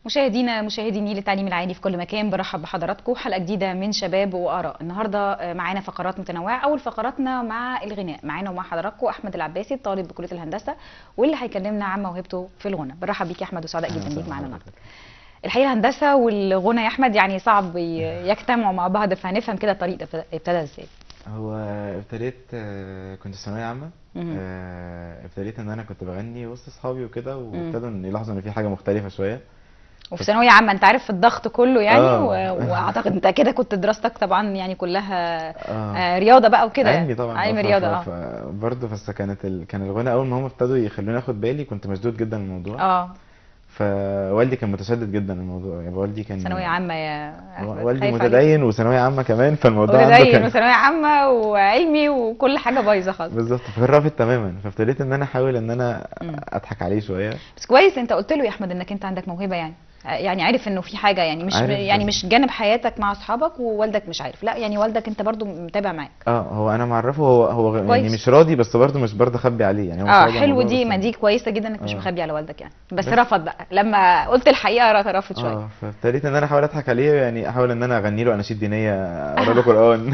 مشاهدينا مشاهدي النيل التعليم العالي في كل مكان برحب بحضراتكم حلقه جديده من شباب واراء النهارده معانا فقرات متنوعه اول فقراتنا مع الغناء معانا ومع حضراتكم احمد العباسي طالب بكليه الهندسه واللي هيكلمنا عن موهبته في الغنى برحب بيك يا احمد وسعداء جدا بيك معانا النهارده الحقيقه الهندسه والغنى يا احمد يعني صعب يجتمعوا مع بعض فهنفهم كده الطريق ده ابتدى ازاي هو ابتديت آه، كنت في ثانويه عامه مهم. آه، ابتديت ان انا كنت بغني وسط اصحابي وكده وابتدوا ان يلاحظوا ان في حاجه مختلفه شويه وفي ثانويه عامه انت عارف الضغط كله يعني آه. و- واعتقد انت كده كنت دراستك طبعا يعني كلها اه آه، رياضه بقى وكده علمي طبعا علم آه، ف- رياضه ف- اه ف- برضه بس كانت ال... كان الغنى اول ما هم ابتدوا يخلوني اخد بالي كنت مشدود جدا الموضوع اه فوالدي كان متشدد جدا الموضوع يعني والدي كان ثانويه عامه يا هو أحمد، والدي خايف عليك. متدين وثانويه عامه كمان فالموضوع عنده متدين كان وثانويه عامه وعلمي وكل حاجه بايظه خالص بالظبط فكان رافض تماما فابتديت ان انا احاول ان انا مم. اضحك عليه شويه بس كويس انت قلت له يا احمد انك انت عندك موهبه يعني يعني عارف انه في حاجه يعني مش عارف يعني بس- مش جانب حياتك مع اصحابك ووالدك مش عارف لا يعني والدك انت برضو متابع معاك اه هو انا معرفه هو هو غ- يعني كويس. مش راضي بس برضه مش برضه اخبي عليه يعني هو اه مش راضي عن حلو الموضوع دي بس ما دي كويسه جدا انك مش آه. مخبي على والدك يعني بس بس- رفض بقى لما قلت الحقيقه ر- رفض شويه اه فابتديت ان انا احاول اضحك عليه يعني احاول ان انا اغني له اناشيد دينيه اقرا له قران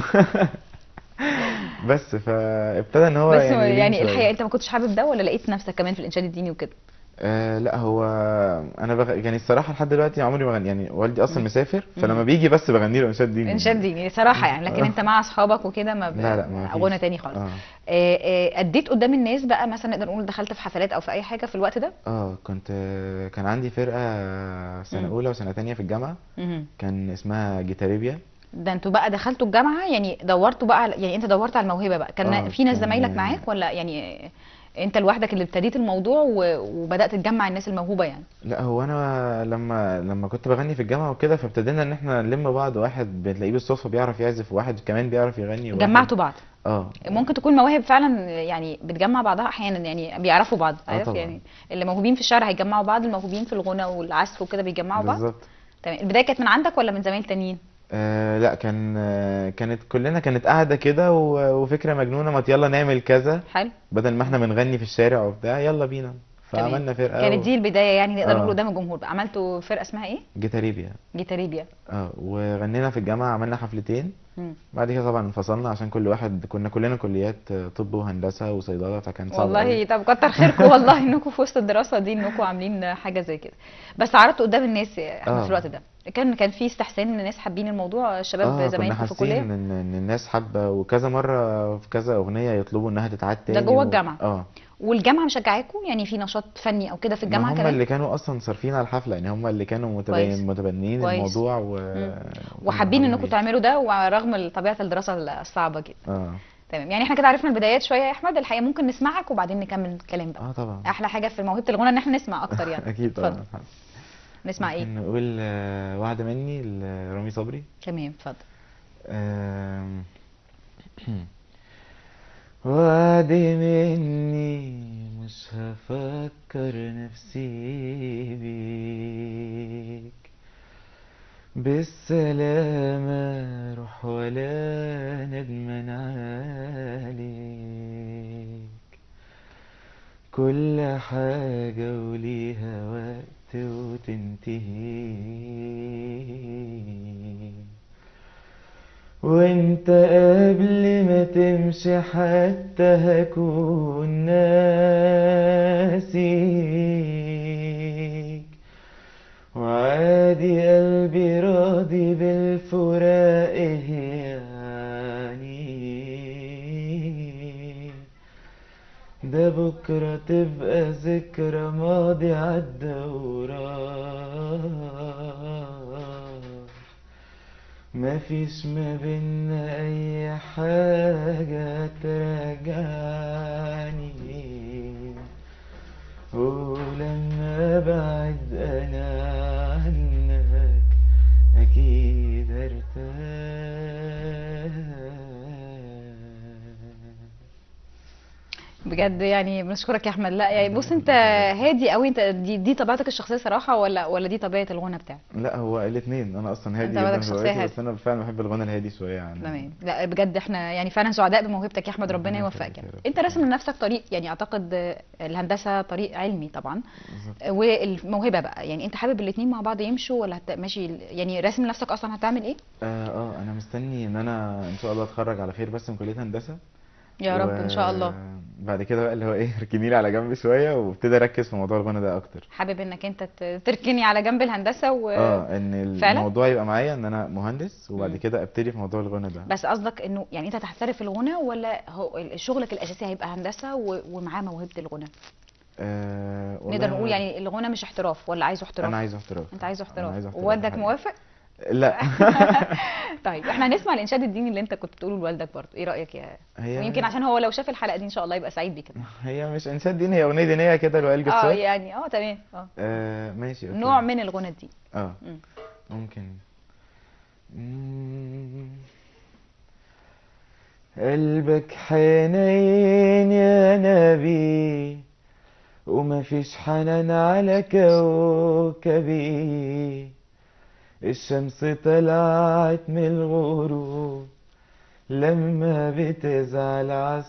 بس فابتدى ان هو بس يعني يلين يعني شوية. الحقيقه انت ما كنتش حابب ده ولا لقيت نفسك كمان في الانشاد الديني وكده آه لا هو انا بغ... يعني الصراحه لحد دلوقتي عمري ما غني يعني والدي اصلا مم. مسافر مم. فلما بيجي بس بغني له انشاد ديني انشاد ديني صراحه يعني لكن آه. انت مع اصحابك وكده ما ب... لا لا ما فيش. غنى تاني خالص اه آه، آه، اديت قدام الناس بقى مثلا نقدر نقول دخلت في حفلات او في اي حاجه في الوقت ده اه كنت كان عندي فرقه سنه مم. اولى وسنه تانية في الجامعه مهم. كان اسمها جيتاريبيا ده انتوا بقى دخلتوا الجامعه يعني دورتوا بقى على- يعني انت دورت على الموهبه بقى كان آه، في ناس كان- زمايلك معاك ولا يعني انت لوحدك اللي ابتديت الموضوع و- وبدات تجمع الناس الموهوبه يعني لا هو انا لما لما كنت بغني في الجامعه وكده فابتدينا ان احنا نلم بعض واحد بتلاقيه بالصدفه بيعرف يعزف وواحد كمان بيعرف يغني وواحد جمعتوا بعض اه ممكن تكون مواهب فعلا يعني بتجمع بعضها احيانا يعني بيعرفوا بعض آه عارف طبعا. يعني اللي موهوبين في الشعر هيجمعوا بعض الموهوبين في الغنى والعزف وكده بيجمعوا بعض بالظبط تمام البدايه كانت من عندك ولا من زمايل تانيين آه لا كان آه كانت كلنا كانت قاعده كده و- وفكره مجنونه ما يلا نعمل كذا حلو بدل ما احنا بنغني في الشارع وبتاع يلا بينا تمام. فعملنا فرقه كانت دي البدايه يعني نقدر آه. نقول قدام الجمهور بقى عملتوا فرقه اسمها ايه جيتاريبيا جيتاريبيا اه وغنينا في الجامعه عملنا حفلتين مم. بعد كده طبعا انفصلنا عشان كل واحد كنا كلنا كليات آه، طب وهندسه وصيدله فكان صعب والله قوي. طب كتر خيركم والله انكم في وسط الدراسه دي انكم عاملين حاجه زي كده بس عرضتوا قدام الناس يا احمد آه. في الوقت ده كان كان في استحسان ان الناس حابين الموضوع الشباب اه كنا زمايلكم في حاسين الكليه ان ان الناس حابه وكذا مره في كذا اغنيه يطلبوا انها تتعاد ده تاني جوه و- الجامعة. اه والجامعه مشجعاكم يعني في نشاط فني او كده في ما الجامعه هم كمان اللي كانوا اصلا صارفين على الحفله يعني هم اللي كانوا كويس. متبين متبنيين كويس. الموضوع و... مم. وكانوا وحابين انكم حابين. تعملوا ده ورغم طبيعه الدراسه الصعبه جدا اه تمام يعني احنا كده عرفنا البدايات شويه يا احمد الحقيقه ممكن نسمعك وبعدين نكمل الكلام بقى اه طبعا احلى حاجه في موهبه الغنى ان احنا نسمع اكتر يعني اكيد اتفضل طبعا نسمع ايه ممكن نقول آه، واحده مني لرامي صبري تمام اتفضل آم، وعد مني مش هفكر نفسي بيك بالسلامة روح ولا ندمان عليك كل حاجة وليها وقت وتنتهي وانت قبل ما تمشي حتى هكون ناسيك وعادي قلبي راضي بالفراق يعني ده بكرة تبقى ذكرى ماضي عدى وراح مفيش ما بينا أي حاجة تراجعني ولما بعد أنا عنك أكيد ارتاح بجد يعني بنشكرك يا احمد لا يعني بص انت هادي قوي انت دي, دي طبيعتك الشخصيه صراحه ولا ولا دي طبيعه الغنى بتاعك لا هو الاثنين انا اصلا هادي أنت جدا بدك في شخصية هواياتي هادية. بس انا فعلا بحب الغنى الهادي شويه يعني تمام لا بجد احنا يعني فعلا سعداء بموهبتك يا احمد ربنا ربنا يوفقك يخليك يعني. يا رب. انت راسم لنفسك طريق يعني اعتقد آه، الهندسه طريق علمي طبعا بالظبط. آه، والموهبه بقى يعني انت حابب الاثنين مع بعض يمشوا ولا هت... ماشي يعني راسم لنفسك اصلا هتعمل ايه اه اه انا مستني ان انا ان شاء الله اتخرج على خير بس من كليه هندسه يا رب ان شاء الله بعد كده بقى اللي هو ايه اركني لي على جنب شويه وابتدي اركز في موضوع الغنى ده اكتر حابب انك انت ت- تركني على جنب الهندسه و... اه ان فعلا؟ الموضوع يبقى معايا ان انا مهندس وبعد مم. كده ابتدي في موضوع الغنى ده بس قصدك انه يعني انت هتحترف الغنى ولا هو ال- شغلك الاساسي هيبقى هندسه و... ومعاه موهبه الغنى آه نقدر والله نقول يعني الغنى مش احتراف ولا عايزه احتراف انا عايزه احتراف انت عايزه انا عايزه احتراف احتراف ووالدك الحقيقة. موافق لا طيب احنا هنسمع الانشاد الديني اللي انت كنت بتقوله لوالدك برضه ايه رايك يا هي ويمكن عشان هو لو شاف الحلقه دي ان شاء الله يبقى سعيد بيك هي مش انشاد ديني هي اغنيه دينيه كده لوائل اه جسار يعني اه تمام اه آه ماشي اوكي نوع من الغنى الديني اه مم. ممكن مم. قلبك حنين يا نبي وما فيش حنان على كوكبي الشمس طلعت من الغروب لما بتزعل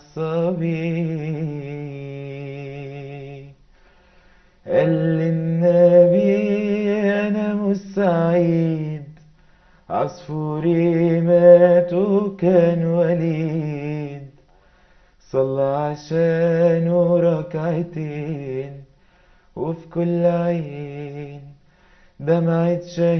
عالصبي قال للنبي أنا مش سعيد عصفوري مات وكان وليد صلى عشانه ركعتين وفي كل عين دمعة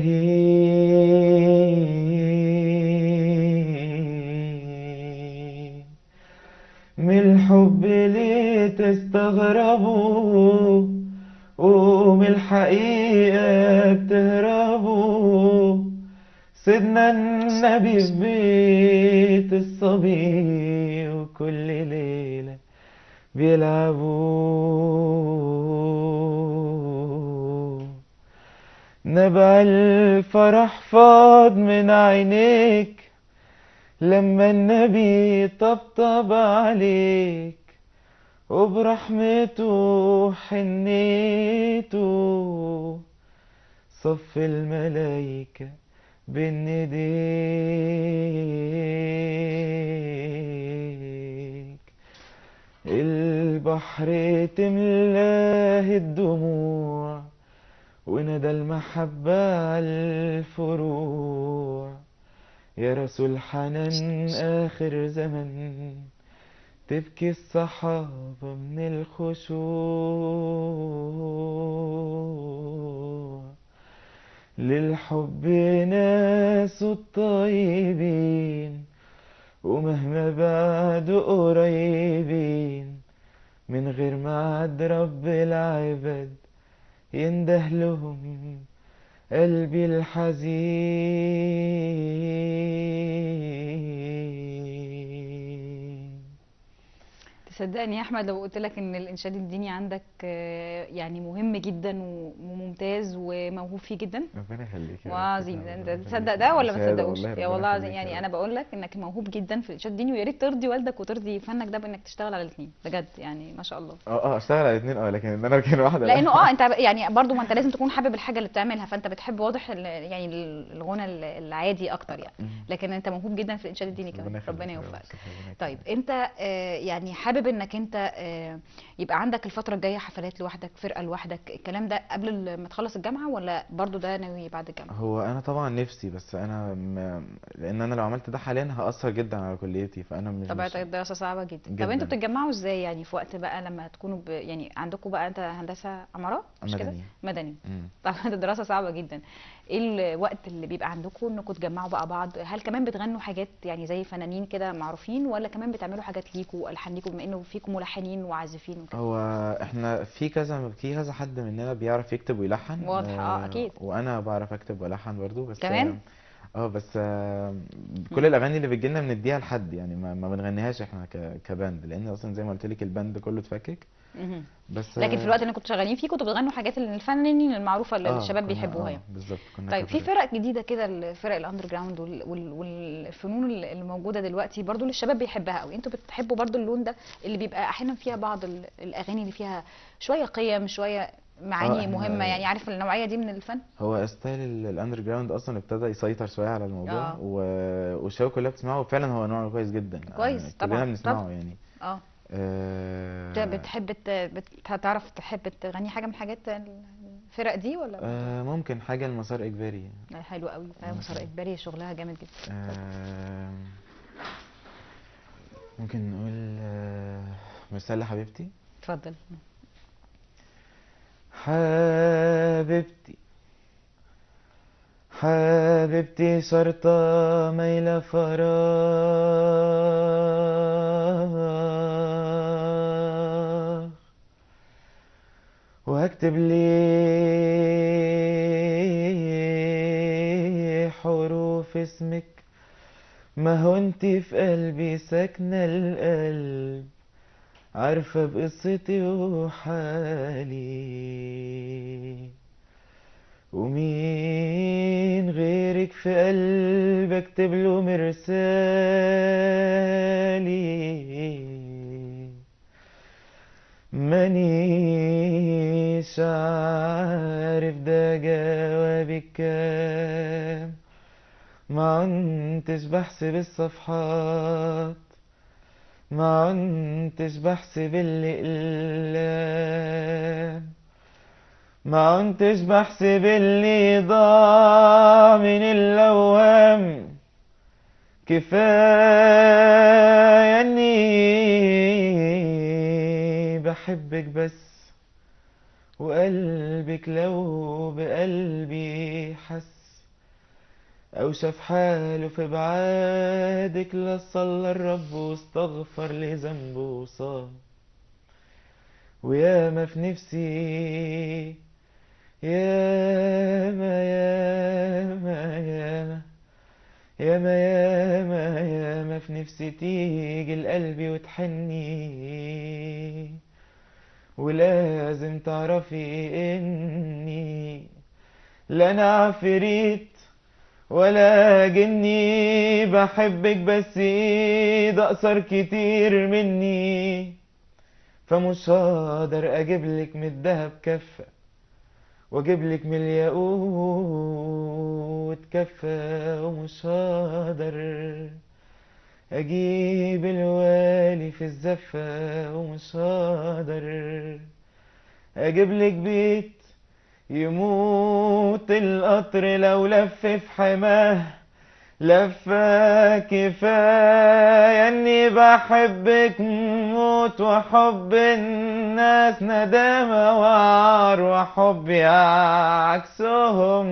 شهيد من الحب ليه تستغربوا ومن الحقيقة بتهربوا سيدنا النبي في بيت الصبي وكل ليلة بيلعبوا نبع الفرح فاض من عينيك لما النبي طبطب عليك وبرحمته حنيته صف الملايكة بين ايديك البحر تملاه الدموع وندى المحبة على الفروع يا رسول حنان آخر زمن تبكي الصحابة من الخشوع للحب ناس الطيبين ومهما بعدوا قريبين من غير معاد رب العباد ينده لهم قلبي الحزين تصدقني يا احمد لو قلت لك ان الانشاد الديني عندك آه، يعني مهم جدا وممتاز وموهوب فيه جدا ربنا يخليك يا والله رب. عظيم انت ربنا تصدق يخليك. ده ولا ما شهادة تصدقوش والله يا ربنا والله العظيم يخليك يعني يا انا رب. بقول لك انك موهوب جدا في الانشاد الديني ويا ريت ترضي والدك وترضي فنك ده بانك تشتغل على الاثنين بجد يعني ما شاء الله اه اه اشتغل على الاثنين اه لكن ان انا اركن واحده لا. لانه اه انت يعني برضو ما انت لازم تكون حابب الحاجه اللي بتعملها فانت بتحب واضح ال- يعني الغنى العادي اكتر يعني مم. لكن انت موهوب جدا في الانشاد الديني كمان يخليك ربنا يا رب. يوفقك ربنا يكرمك. طيب انت آه، يعني حابب انك انت آه، يبقى عندك الفتره الجايه حفلات لوحدك فرقه لوحدك الكلام ده قبل ال- ما تخلص الجامعه ولا برضو ده ناوي بعد الجامعه هو انا طبعا نفسي بس انا م... لان انا لو عملت ده حاليا هأثر جدا على كليتي فانا مش طبيعة مش الدراسة صعبة جدا. طب جداً. انتوا بتتجمعوا ازاي يعني في وقت بقى لما تكونوا ب... يعني عندكم بقى انت هندسة عمارة مش كده؟ مدني مدني. مم. طبعا الدراسة صعبة جدا. ايه الوقت اللي بيبقى عندكم انكم تجمعوا بقى بعض؟ هل كمان بتغنوا حاجات يعني زي فنانين كده معروفين ولا كمان بتعملوا حاجات ليكوا والحان ليكوا بما انه فيكم ملحنين وعازفين وكده؟ هو احنا في كذا في كذا حد مننا بيعرف يكتب ويلحن واضح، اه، اكيد. وانا بعرف اكتب والحن برضو بس كمان؟ اه بس آه، كل الاغاني اللي بتجيلنا بنديها لحد يعني ما, ما بنغنيهاش احنا ك- كباند لان اصلا زي ما قلت لك الباند كله اتفكك مهم. بس لكن في الوقت اللي كنتوا شغالين فيه كنتوا بتغنوا حاجات الفنانين المعروفه اللي آه، الشباب كنا- بيحبوها آه، يعني بالظبط كنا طيب في كفرق. فرق جديده كده الفرق الاندر جراوند وال- وال- والفنون اللي اللي موجوده دلوقتي برضو اللي الشباب بيحبها قوي انتوا بتحبوا برضو اللون ده اللي بيبقى احيانا فيها بعض ال- الاغاني اللي فيها شويه قيم شويه معاني إحنا- مهمه يعني عارف النوعيه دي من الفن هو ستايل ال- الاندر جراوند اصلا ابتدى يسيطر شويه على الموضوع آه. و... والشباب كلها بتسمعه وفعلا هو نوع كويس جدا كويس، يعني طبعاً، كلنا بنسمعه طبعاً. يعني اه آه... انت بتحب ت- بت- هتعرف تحب تغني حاجه من حاجات الفرق دي ولا آه ممكن حاجه المسار اجباري حلو قوي مسار اجباري شغلها جامد جدا آه... ممكن نقول آه... مرسال حبيبتي اتفضل حبيبتي حبيبتي شرطة ميلة فراغ وهكتب لي حروف اسمك ما هو انت في قلبي ساكنة القلب عارفة بقصتي وحالي ومين غيرك في قلبي اكتب له مرسالي مانيش عارف ده جوابك كام ما عنتش بحسب الصفحات ما عنتش بحسب الأقلام ما عنتش بحسب اللي ضاع من الأوهام كفاية اني بحبك بس وقلبك لو بقلبي حس أو شاف حاله في بعادك لا صلى الرب واستغفر لذنبه وصام وياما في نفسي ياما ياما ياما ياما ياما ياما في نفسي تيجي لقلبي وتحني ولازم تعرفي اني لا انا عفريت ولا جني بحبك بس ايد اقصر كتير مني فمش هقدر اجيب لك من الدهب كفه واجيب لك من الياقوت كفه ومش هقدر اجيب الوالي في الزفه ومش هقدر اجيب لك بيت يموت القطر لو لف في حماه لفة كفاية اني بحبك موت وحب الناس ندامة وعار وحبي عكسهم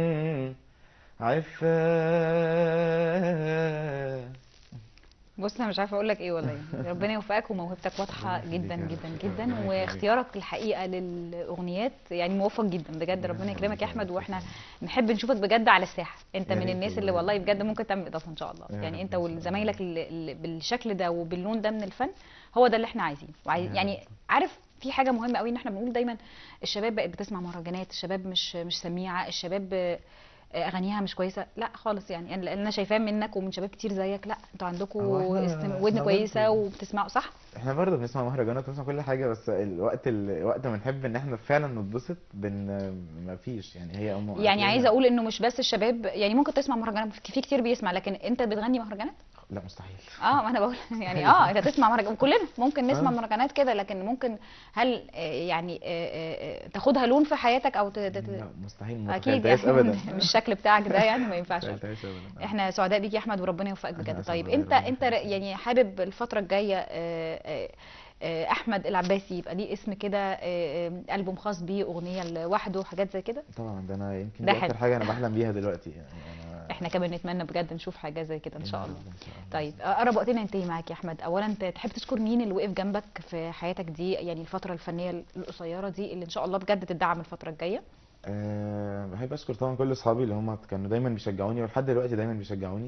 عفا بص انا مش عارفه اقول لك ايه والله ربنا يوفقك وموهبتك واضحه ربنا جدا يخليك يا جدا رب. جدا ربنا يخليك. واختيارك الحقيقه للاغنيات يعني موفق جدا بجد ربنا يكرمك يا يخليك. احمد واحنا نحب نشوفك بجد على الساحه انت يا من ريت الناس اللي والله. والله بجد ممكن تعمل اضافه ان شاء الله يا يعني رب انت إن شاء الله. وزمايلك اللي اللي بالشكل ده وباللون ده من الفن هو ده اللي احنا عايزينه وعايز يا يعني رب. عارف في حاجه مهمه قوي ان احنا بنقول دايما الشباب بقت بتسمع مهرجانات الشباب مش مش سميعه الشباب آه، اغانيها مش كويسه لا خالص يعني يعني اللي انا شايفاه منك ومن شباب كتير زيك لا انتوا عندكم هو إحنا- استم... إحنا ودن كويسه برضه- وبتسمعوا صح احنا برضه بنسمع مهرجانات وبنسمع كل حاجة بس الوقت ال... وقت ما نحب ان احنا فعلا نتبسط بن ما فيش يعني هي أم... يعني عايزه اقول انه مش بس الشباب يعني ممكن تسمع مهرجانات في كتير بيسمع لكن انت بتغني مهرجانات لا مستحيل اه ما انا بقول يعني اه انت تسمع مهرجانات كلنا ممكن نسمع آه. مهرجانات كده لكن ممكن هل آه، يعني آه، آه، آه، تاخدها لون في حياتك او ت... ت... ت- لا مستحيل ما اكيد تخيلتهاش يعني ابدا مش الشكل بتاعك ده يعني ما ينفعش ما تخيلتهاش ابدا احنا سعداء بيك يا احمد وربنا يوفقك أنا بجد أسعد طيب والله، انت ربنا انت يخليك. يعني حابب الفتره الجايه آه، آه، آه، احمد العباسي يبقى ليه اسم كده آه، آه، البوم خاص بيه اغنيه لوحده حاجات زي كده طبعا ده انا يمكن ده دي حلو. اكتر حاجة انا بحلم بيها دلوقتي يعني انا احنا كمان نتمنى بجد نشوف حاجه زي كده ان شاء الله إن شاء الله. طيب قرب وقتنا ينتهي معاك يا احمد اولا انت تحب تشكر مين اللي وقف جنبك في حياتك دي يعني الفتره الفنيه القصيره دي اللي ان شاء الله بجد تدعم الفتره الجايه أه بحب اشكر طبعا كل اصحابي اللي هم كانوا دايما بيشجعوني ولحد دلوقتي دايما بيشجعوني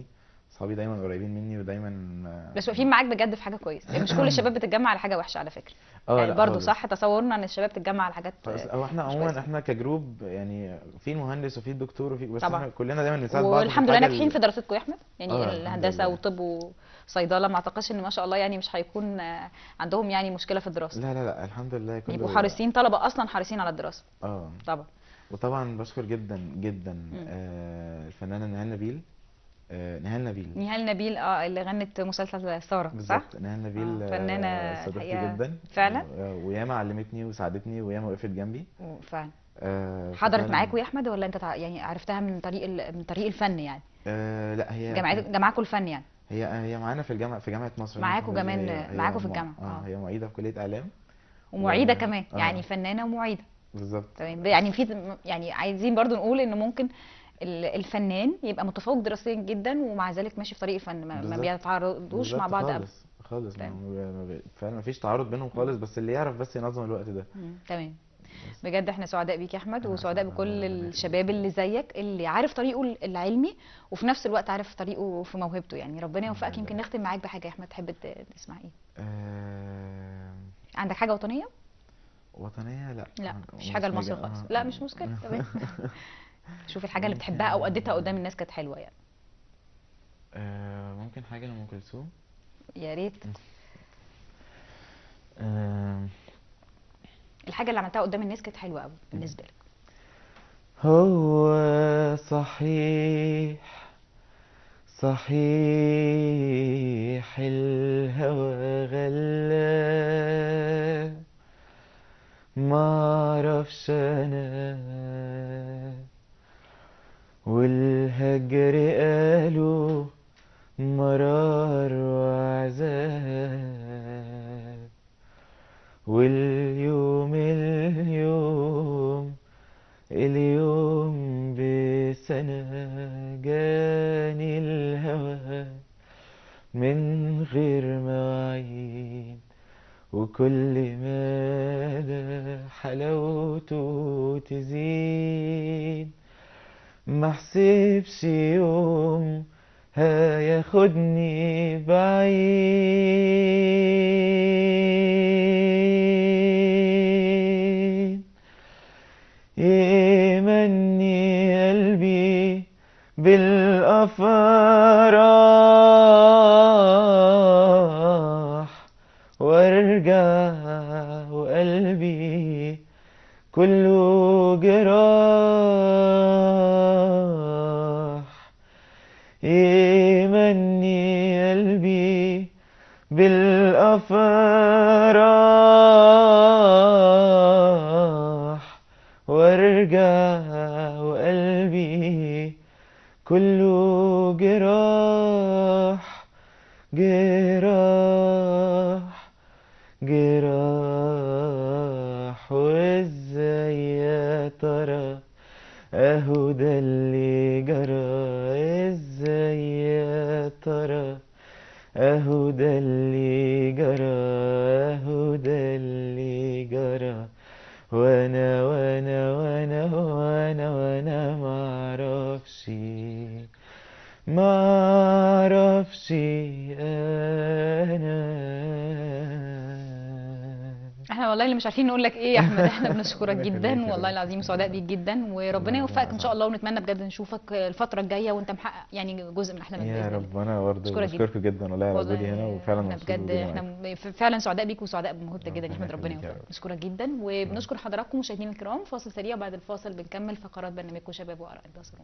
اصحابي دايما قريبين مني ودايما آه، بس واقفين معاك بجد في حاجه كويسه يعني مش كل الشباب بتتجمع على حاجه وحشه على فكره اه يعني لا برضو خالص. صح تصورنا ان الشباب تتجمع على حاجات خلاص هو احنا مش عموما كويسة. احنا كجروب يعني في المهندس وفي الدكتور وفي بس طبعا. احنا كلنا دايما بنساعد بعض في والحمد لله الحاجة ناجحين ال- في دراستكم يا احمد يعني آه، الحمد الهندسه لله. وطب وصيدله ما اعتقدش ان ما شاء الله يعني مش هيكون آه، عندهم يعني مشكله في الدراسه لا لا لا الحمد لله كله يبقوا حريصين طلبه اصلا حريصين على الدراسه اه طبعا وطبعا بشكر جدا جدا آه الفنانه نهال نبيل آه نهال نبيل نهال نبيل اه اللي غنت مسلسل ساره صح؟ بالظبط نهال نبيل آه، آه، فنانة صديقتي الحقيقة جدا فعلا؟ و- وياما علمتني وساعدتني وياما وقفت جنبي فعلا آه حضرت ففعلاً- معاكوا يا احمد ولا انت تع- يعني عرفتها من طريق ال- من طريق الفن يعني آه لا هي جامعات جامعاكوا الفن يعني هي هي معانا في الجامعه في جامعه مصر معاكوا المحافظة. كمان- هي- هي معاكوا في مع- الجامعة، اه آه. هي معيده في كليه اعلام ومعيده و- كمان آه. يعني فنانه ومعيده بالظبط تمام يعني في يعني عايزين برضو نقول ان ممكن ال- الفنان يبقى متفوق دراسيا جدا ومع ذلك ماشي في طريق الفن ما, ما بالظبط. بيتعارضوش مع بالظبط بعض ابدا خالص خالص ما تمام. هو- ما بي- فعلا ما فيش تعارض بينهم خالص بس اللي يعرف بس ينظم الوقت ده مم، تمام بجد احنا سعداء بيك يا احمد أنا وسعداء كمان، بكل ربنا يخليك. الشباب اللي زيك اللي عارف طريقه ال- العلمي وفي نفس الوقت عارف طريقه في موهبته يعني ربنا يوفقك لله. يمكن نختم معاك بحاجه يا احمد تحب ت- تسمع ايه آه... عندك حاجه وطنيه وطنيه لا لا ما- مفيش مش حاجه لمصر مجا- خالص آه، لا آه. مش مشكله تمام شوف الحاجه اللي بتحبها او اديتها قدام الناس كانت حلوه يعني آه... ممكن حاجه لام كلثوم يا ريت آه... الحاجه اللي عملتها قدام الناس كانت حلوه قوي بالنسبه لك هو صحيح صحيح الهوى غلا معرفش انا والهجر قالوا مرار وعذاب واليوم اليوم اليوم بسنة جاني الهوى من غير مواعيد وكل مدى حلاوته تزيد محسبش يوم هياخدني بعيد يمني قلبي بالأفراح وارجع وقلبي كله جراح يمني قلبي بالأفراح وارجع وقلبي كله جراح جراح جراح وازاي يا ترى اهو ده اللي جرى ازاي يا ترى اهو ده اللي جرى اهو ده اللي جرى وانا وانا وانا وانا وانا معرفش معرفش انا احنا والله اللي مش عارفين نقول لك ايه يا احمد احنا بنشكرك ربنا جدا يخليك يا والله رب. العظيم سعداء بيك جدا وربنا ربنا يوفقك ان شاء يسعدك. الله ونتمنى بجد نشوفك الفتره الجايه وانت محقق يعني جزء من احلامك يا باذن الله رب انا برضه أشكرك جدا. بشكركم جدا والله على وجودي هنا وفعلا احنا مبسوط بجد بوجودي احنا معاكم. م- فعلا سعداء بيك وسعداء بموهبتك جدا يا ربنا احمد ربنا يخليك يا يوفقك رب. نشكرك جدا وبنشكر حضراتكم مشاهدينا الكرام فاصل سريع بعد الفاصل بنكمل فقرات برنامجكم شباب واراء انتصروا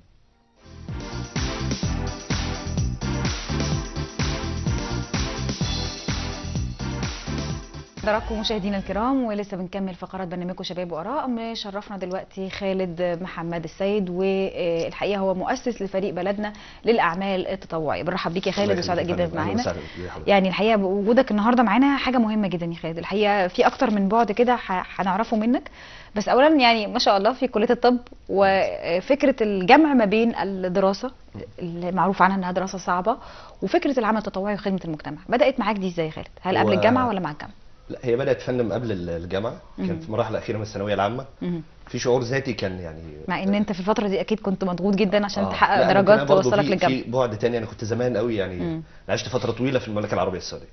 حضراتكم مشاهدينا الكرام ولسه بنكمل فقرات برنامجكم شباب واراء مشرفنا دلوقتي خالد محمد السيد والحقيقه هو مؤسس لفريق بلدنا للاعمال التطوعيه برحب بيك يا خالد وسعداء جدا معانا يعني الحقيقه وجودك النهارده معانا حاجه مهمه جدا يا خالد الحقيقه في اكتر من بعد كده ح- هنعرفه منك بس اولا يعني ما شاء الله في كليه الطب وفكره الجمع ما بين الدراسه اللي معروف عنها انها دراسه صعبه وفكره العمل التطوعي وخدمه المجتمع بدات معاك دي ازاي يا خالد هل قبل هو- الجامعه ولا مع الجامعه لا هي بدأت فندم قبل ال- الجامعة مهم. كانت في المراحل الأخيرة من الثانوية العامة مهم. في شعور ذاتي كان يعني مع ان انت في الفتره دي اكيد كنت مضغوط جدا عشان آه. لا، تحقق أنا كمان درجات برضه توصلك في- للجامعه في بعد تاني انا كنت زمان قوي يعني مم. انا عشت فتره طويله في المملكه العربيه السعوديه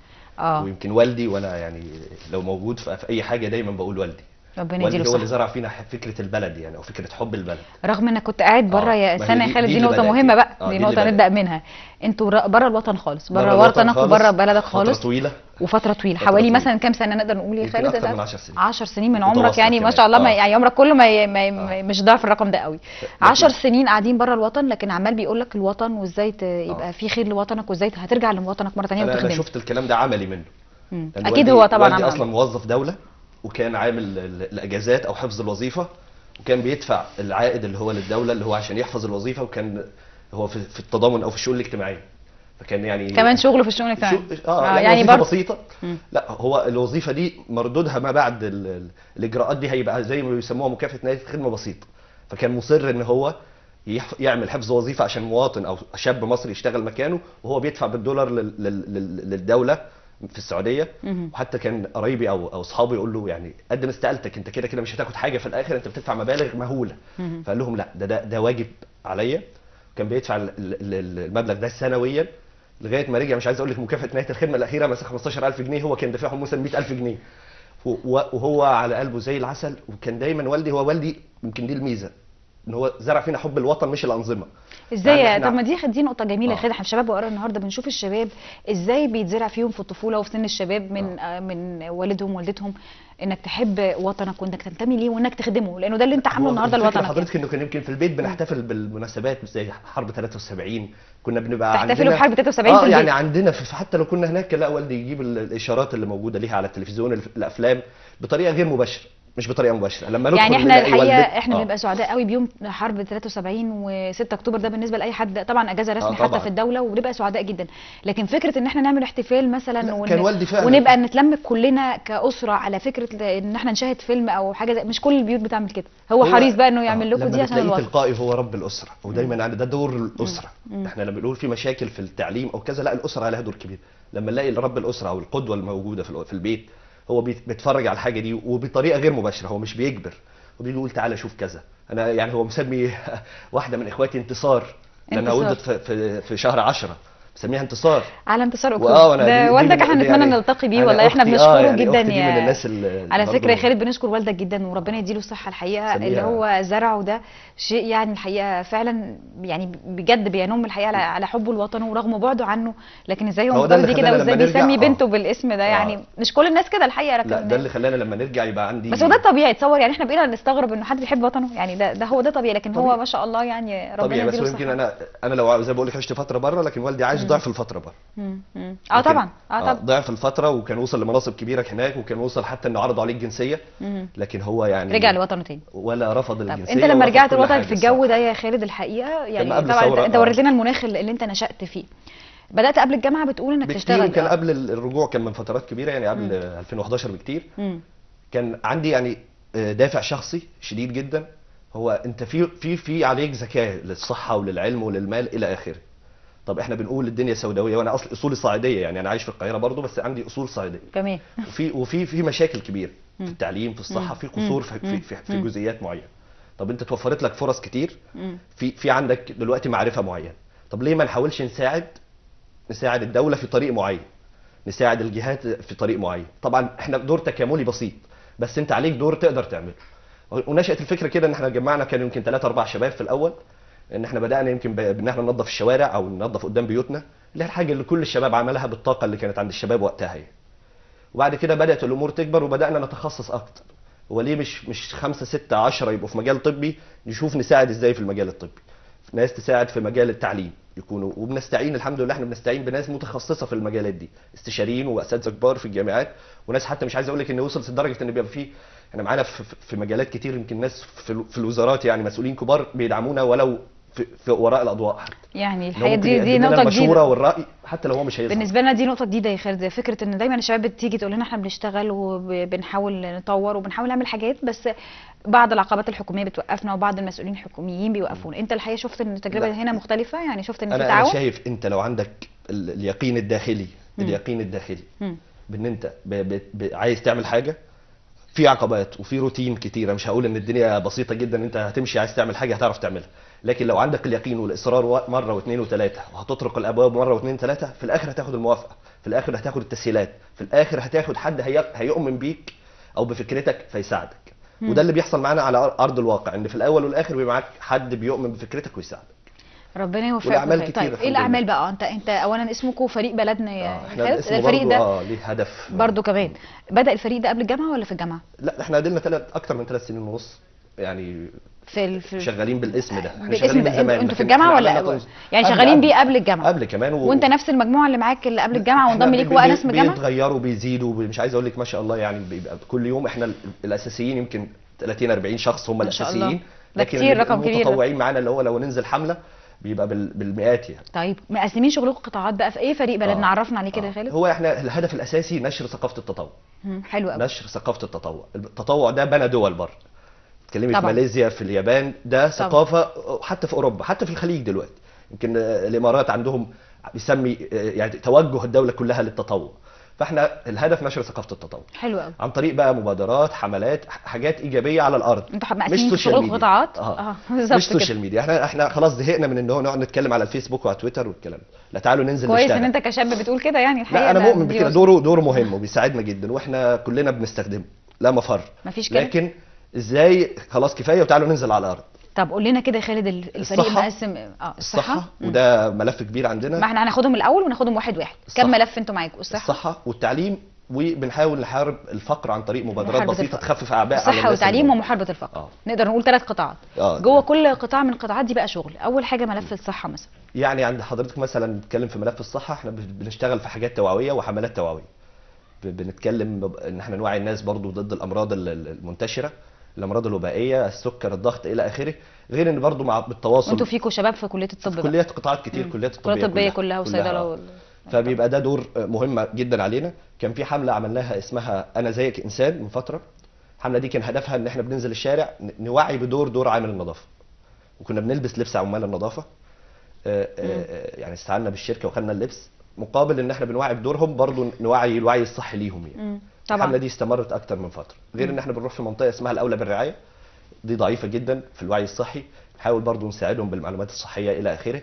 اه ويمكن والدي وانا يعني لو موجود في في اي حاجه دايما بقول والدي ربنا والدي يديله هو اللي الصحه زرع فينا ح- فكره البلد يعني او فكره حب البلد رغم انك كنت قاعد بره آه، يا ما هي استنى يا دي- خالد دي دي اللي نقطه بدأت مهمه يعني. بقى آه، دي دي اللي نقطه بدأت. نبدا منها انتوا بره الوطن خالص بره الوطن وطنك خالص، وبره بلدك فتره خالص طويله وفتره طويله فترة حوالي طويلة. مثلا كام سنه نقدر نقول يا يمكن خالد أكتر ده من 10 سنين. 10 سنين من متواصلة عمرك يعني ما كمان. شاء الله ما آه. يعني عمرك كله ما, ما آه. مش ضعف الرقم ده قوي لكن- 10 سنين قاعدين بره الوطن لكن عمال بيقول لك الوطن وازاي ت- يبقى في خير لوطنك وازاي هترجع لوطنك مره ثانيه انا انا وتخدمه شفت الكلام ده عملي منه مم. لأن اكيد والدي- هو طبعا والدي عمل اصلا موظف دوله وكان عامل ال- الاجازات او حفظ الوظيفه وكان بيدفع العائد اللي هو للدوله اللي هو عشان يحفظ الوظيفه وكان هو في, في التضامن او في الشؤون الاجتماعيه فكان يعني كمان شغله في الشؤون الاجتماعيه شو... اه يعني, يعني وظيفه برضه بسيطه مم. لا هو الوظيفه دي مردودها ما بعد ال... ال- الاجراءات دي هيبقى زي ما بيسموها مكافاه نهايه خدمه بسيطه فكان مصر ان هو يح... يعمل حفظ وظيفه عشان مواطن او شاب مصري يشتغل مكانه وهو بيدفع بالدولار لل... لل... لل... للدوله في السعوديه مهم. وحتى كان قرايبي او او اصحابي يقول له يعني قدم استقالتك انت كده كده مش هتاخد حاجه في الاخر انت بتدفع مبالغ مهوله مهم. فقال لهم لا ده ده, ده واجب عليا كان بيدفع ال- ال- ال- المبلغ ده سنويا لغايه ما رجع مش عايز اقول لك مكافاه نهايه الخدمه الاخيره مثلا 15000 جنيه هو كان دافعهم مثلا 100000 جنيه و- وهو على قلبه زي العسل وكان دايما والدي هو والدي يمكن دي الميزه ان هو زرع فينا حب الوطن مش الانظمه ازاي يعني إحنا- طب ما دي دي نقطه جميله يا آه. خالد احنا في شباب وقرا النهارده بنشوف الشباب ازاي بيتزرع فيهم في الطفوله وفي سن الشباب من آه. من والدهم ووالدتهم انك تحب وطنك وانك تنتمي ليه وانك تخدمه لانه ده اللي انت عامله هو النهارده الفكرة لوطنك يعني. حضرتك انه كان يمكن في البيت بنحتفل بالمناسبات زي حرب 73 كنا بنبقى تحتفلوا عندنا بحرب 73 اه في البيت. يعني عندنا في حتى لو كنا هناك كان لا والدي يجيب ال- الاشارات اللي موجوده ليها على التلفزيون الف- الافلام بطريقه غير مباشره مش بطريقه مباشره لما ندخل يعني احنا نلاقي الحقيقه والدتي- احنا آه. بنبقى سعداء قوي بيوم حرب 73 و6 اكتوبر ده بالنسبه لاي حد طبعا اجازه رسمي آه، حتى طبعاً. في الدوله وبنبقى سعداء جدا لكن فكره ان احنا نعمل احتفال مثلا لا، كان والدي فعلاً. ونبقى نتلم كلنا كاسره على فكره ان احنا نشاهد فيلم او حاجه زي مش كل البيوت بتعمل كده هو, حريص بقى انه يعمل آه، لكم لما دي عشان بتلاقيه الوطن تلقائي هو رب الاسره ودايما يعني ده دور الاسره مم. احنا لما بنقول في مشاكل في التعليم او كذا لا الاسره عليها دور كبير لما نلاقي رب الاسره او القدوه الموجوده في ال- في البيت هو بيت- بيتفرج على الحاجه دي وبطريقه غير مباشره هو مش بيجبر وبيجي يقول تعالى شوف كذا انا يعني هو مسمي واحده من اخواتي انتصار لانها انتصار. ولدت في, في, في شهر 10 مسميها انتصار على انتصار وآه، اكتوبر وأنا دي- ده دي والدك من- احنا دي نتمنى يعني- نلتقي بيه يعني والله احنا أختي- بنشكره آه، يعني جدا أختي دي من يا الناس اللي على برضو- فكره يا خالد بنشكر والدك جدا وربنا يديله الصحه الحقيقه سميها. اللي هو زرعه ده شيء يعني الحقيقه فعلا يعني بجد بينم الحقيقه على, على حبه لوطنه ورغم بعده عنه لكن ازاي هو هو ده اللي متجوز كده خلانا وازاي لما نرجع- بيسمي آه. بنته بالاسم ده آه. يعني مش كل الناس كده الحقيقه لكن لا ده اللي خلانا لما نرجع يبقى عندي بس هو ده الطبيعي تصور يعني احنا بقينا نستغرب انه حد بيحب وطنه يعني ده ده هو ده طبيعي لكن هو طبيعي. ما شاء الله يعني ربنا طبيعي بس يديله هو يمكن الصحه انا انا لو زي ما بقول لك عشت فتره بره لكن والدي عايش ضعف الفتره بره مم. مم. اه لكن- طبعا اه طبعا ضعف الفتره وكان وصل لمناصب كبيره هناك وكان وصل حتى انه عرضوا عليه الجنسيه مم. لكن هو يعني رجع لوطنه تاني ولا رفض طب الجنسيه انت لما ورفض رجعت كل الوطن حاجة في الجو الصراحة. ده يا خالد الحقيقه يعني قبل طبعا انت, الثورة، انت آه. وريت لنا المناخ اللي اللي انت نشأت فيه بدأت قبل الجامعه بتقول انك بكتير تشتغل وكان آه. قبل الرجوع كان من فترات كبيره يعني قبل 2011 بكتير مم. كان عندي يعني آه، دافع شخصي شديد جدا هو انت في في في عليك زكاه للصحه وللعلم وللمال الى اخره طب احنا بنقول الدنيا سوداويه وانا اصل اصولي صعيديه يعني انا عايش في القاهره برضو بس عندي اصول صعيديه كمان وفي وفي في مشاكل كبيره مم. في التعليم في الصحه مم. في قصور في مم. في, في, في مم. جزئيات معينه طب انت توفرت لك فرص كتير مم. في في عندك دلوقتي معرفه معينه طب ليه ما نحاولش نساعد نساعد الدوله في طريق معين نساعد الجهات في طريق معين طبعا احنا دور تكاملي بسيط بس انت عليك دور تقدر تعمله ونشأت الفكره كده ان احنا جمعنا كان يمكن ثلاثة اربع شباب في الاول ان احنا بدانا يمكن ب- بان احنا ننظف الشوارع او ننظف قدام بيوتنا اللي هي الحاجه اللي كل الشباب عملها بالطاقه اللي كانت عند الشباب وقتها يعني. وبعد كده بدات الامور تكبر وبدانا نتخصص اكتر هو ليه مش مش خمسة ستة عشرة يبقوا في مجال طبي نشوف نساعد ازاي في المجال الطبي ناس تساعد في مجال التعليم يكونوا وبنستعين الحمد لله احنا بنستعين بناس متخصصه في المجالات دي استشاريين واساتذه كبار في الجامعات وناس حتى مش عايز اقول لك ان وصلت لدرجه ان بيبقى في احنا معانا في, في مجالات كتير يمكن ناس في, ال- في الوزارات يعني مسؤولين كبار بيدعمونا ولو في, في وراء الاضواء حتى يعني إن هو الحقيقه ممكن دي دي يقدم لنا نقطه المشوره جديده والراي حتى لو هو مش هيظهر بالنسبه لنا دي نقطه جديده يا خالد فكره ان دايما الشباب بتيجي تقول لنا احنا بنشتغل وبنحاول نطور وبنحاول نعمل حاجات بس بعض العقبات الحكوميه بتوقفنا وبعض المسؤولين الحكوميين بيوقفونا انت الحقيقه شفت ان التجربه لا. هنا مختلفه يعني شفت ان في انا انا تعاون شايف انت لو عندك ال- اليقين الداخلي مم. اليقين الداخلي مم. بان انت ب ب ب عايز تعمل حاجه في عقبات وفي روتين كتيره مش هقول ان الدنيا بسيطه جدا انت هتمشي عايز تعمل حاجه هتعرف تعملها لكن لو عندك اليقين والاصرار و- مره واثنين وثلاثه وهتطرق الابواب مره واثنين ثلاثه في الاخر هتاخد الموافقه في الاخر هتاخد التسهيلات في الاخر هتاخد حد هي... هيؤمن بيك او بفكرتك فيساعدك وده اللي بيحصل معانا على أر- ارض الواقع ان في الاول والاخر بيبقى معاك حد بيؤمن بفكرتك ويساعدك ربنا يوفقك والأعمال ويخليك. كتير طيب الحمد ايه لله. الاعمال بقى انت انت اولا اسمكم فريق بلدنا يا آه، احنا خالد الاسم الفريق برضو ده اه ليه هدف برضو كمان بدا الفريق ده قبل الجامعه ولا في الجامعه لا احنا قدلنا ثلاث اكتر من ثلاث سنين ونص يعني في ال... في شغالين بالاسم ده احنا بالاسم شغالين ده من زمان انتوا في لكن الجامعه احنا ولا عملنا تنظيم. يعني قبل- شغالين قبل- بيه قبل الجامعه قبل كمان و... وانت نفس المجموعه اللي معاك اللي قبل الجامعه احنا وانضم بي- ليك بي- بقى ناس من الجامعه بيتغيروا بيزيدوا بي- مش عايز اقول لك ما شاء الله يعني بيبقى كل يوم احنا ال- الاساسيين يمكن 30 40 شخص هم ما شاء الله. الاساسيين ده لكن كتير، رقم كبير ده. المتطوعين معانا اللي هو لو ننزل حمله بيبقى بال- بالمئات يعني طيب مقسمين شغلكم قطاعات بقى في ايه فريق بلدنا آه. عرفنا عليه كده يا آه. خالد هو احنا الهدف الاساسي نشر ثقافه التطوع مم، حلو قوي نشر ثقافه التطوع التطوع ده بنى دول بره تكلمي في طبعاً. ماليزيا في اليابان ده ثقافه حتى في اوروبا حتى في الخليج دلوقتي يمكن آه، الامارات عندهم بيسمي آه، يعني توجه الدوله كلها للتطوع فاحنا الهدف نشر ثقافه التطوع حلو قوي عن طريق بقى مبادرات حملات ح- حاجات ايجابيه على الارض انتوا حب- مش مقسمين سوشيال شغلكم ميديا. قطاعات اه, اه مش بالظبط سوشيال كده ميديا احنا احنا خلاص زهقنا من ان هو نقعد نتكلم على الفيسبوك وعلى تويتر والكلام ده لا تعالوا ننزل كويس نشتغل ان انت كشاب بتقول كده يعني الحقيقه لا انا ده- مؤمن دي بكده وص- دوره دوره مهم وبيساعدنا جدا واحنا كلنا بنستخدمه لا مفر مفيش كده لكن ازاي خلاص كفايه وتعالوا ننزل على الارض طب قول لنا كده يا خالد ال- الفريق الصحة. مقسم اه الصحه مم. وده ملف كبير عندنا ما احنا هناخدهم الاول وناخدهم واحد واحد الصحة. كم ملف انتوا معاكم الصحه الصحه والتعليم وبنحاول نحارب الفقر عن طريق مبادرات محاربة بسيطه الفقر. تخفف اعباء على الصحه الناس والتعليم اللي- ومحاربه الفقر اه نقدر نقول ثلاث قطاعات اه جوه كل قطاع من القطاعات دي بقى شغل اول حاجه ملف الصحه مثلا يعني عند حضرتك مثلا نتكلم في ملف الصحه احنا بن- بنشتغل في حاجات توعويه وحملات توعويه ب- بنتكلم ب- ان احنا نوعي الناس برضو ضد الامراض ال- ال- المنتشره الامراض الوبائيه السكر الضغط الى اخره غير ان برضو مع بالتواصل وانتوا فيكم شباب في كليه الطب في بقى كليات قطاعات كتير مم. كليات كليه الطبيه طبيه كلها وصيدله آه. وال... فبيبقى ده دور مهم جدا علينا كان في حمله عملناها اسمها انا زيك انسان من فتره الحمله دي كان هدفها ان احنا بننزل الشارع ن- نوعي بدور دور عامل النظافه وكنا بنلبس لبس عمال النظافه آه، آه، آه، يعني استعنا بالشركه وخدنا اللبس مقابل ان احنا بنوعي بدورهم برضو نوعي الوعي الصحي ليهم يعني مم. الحمله طبعا دي استمرت اكتر من فتره غير ان احنا بنروح في منطقه اسمها الاولى بالرعايه دي ضعيفه جدا في الوعي الصحي نحاول برضو نساعدهم بالمعلومات الصحيه الى اخره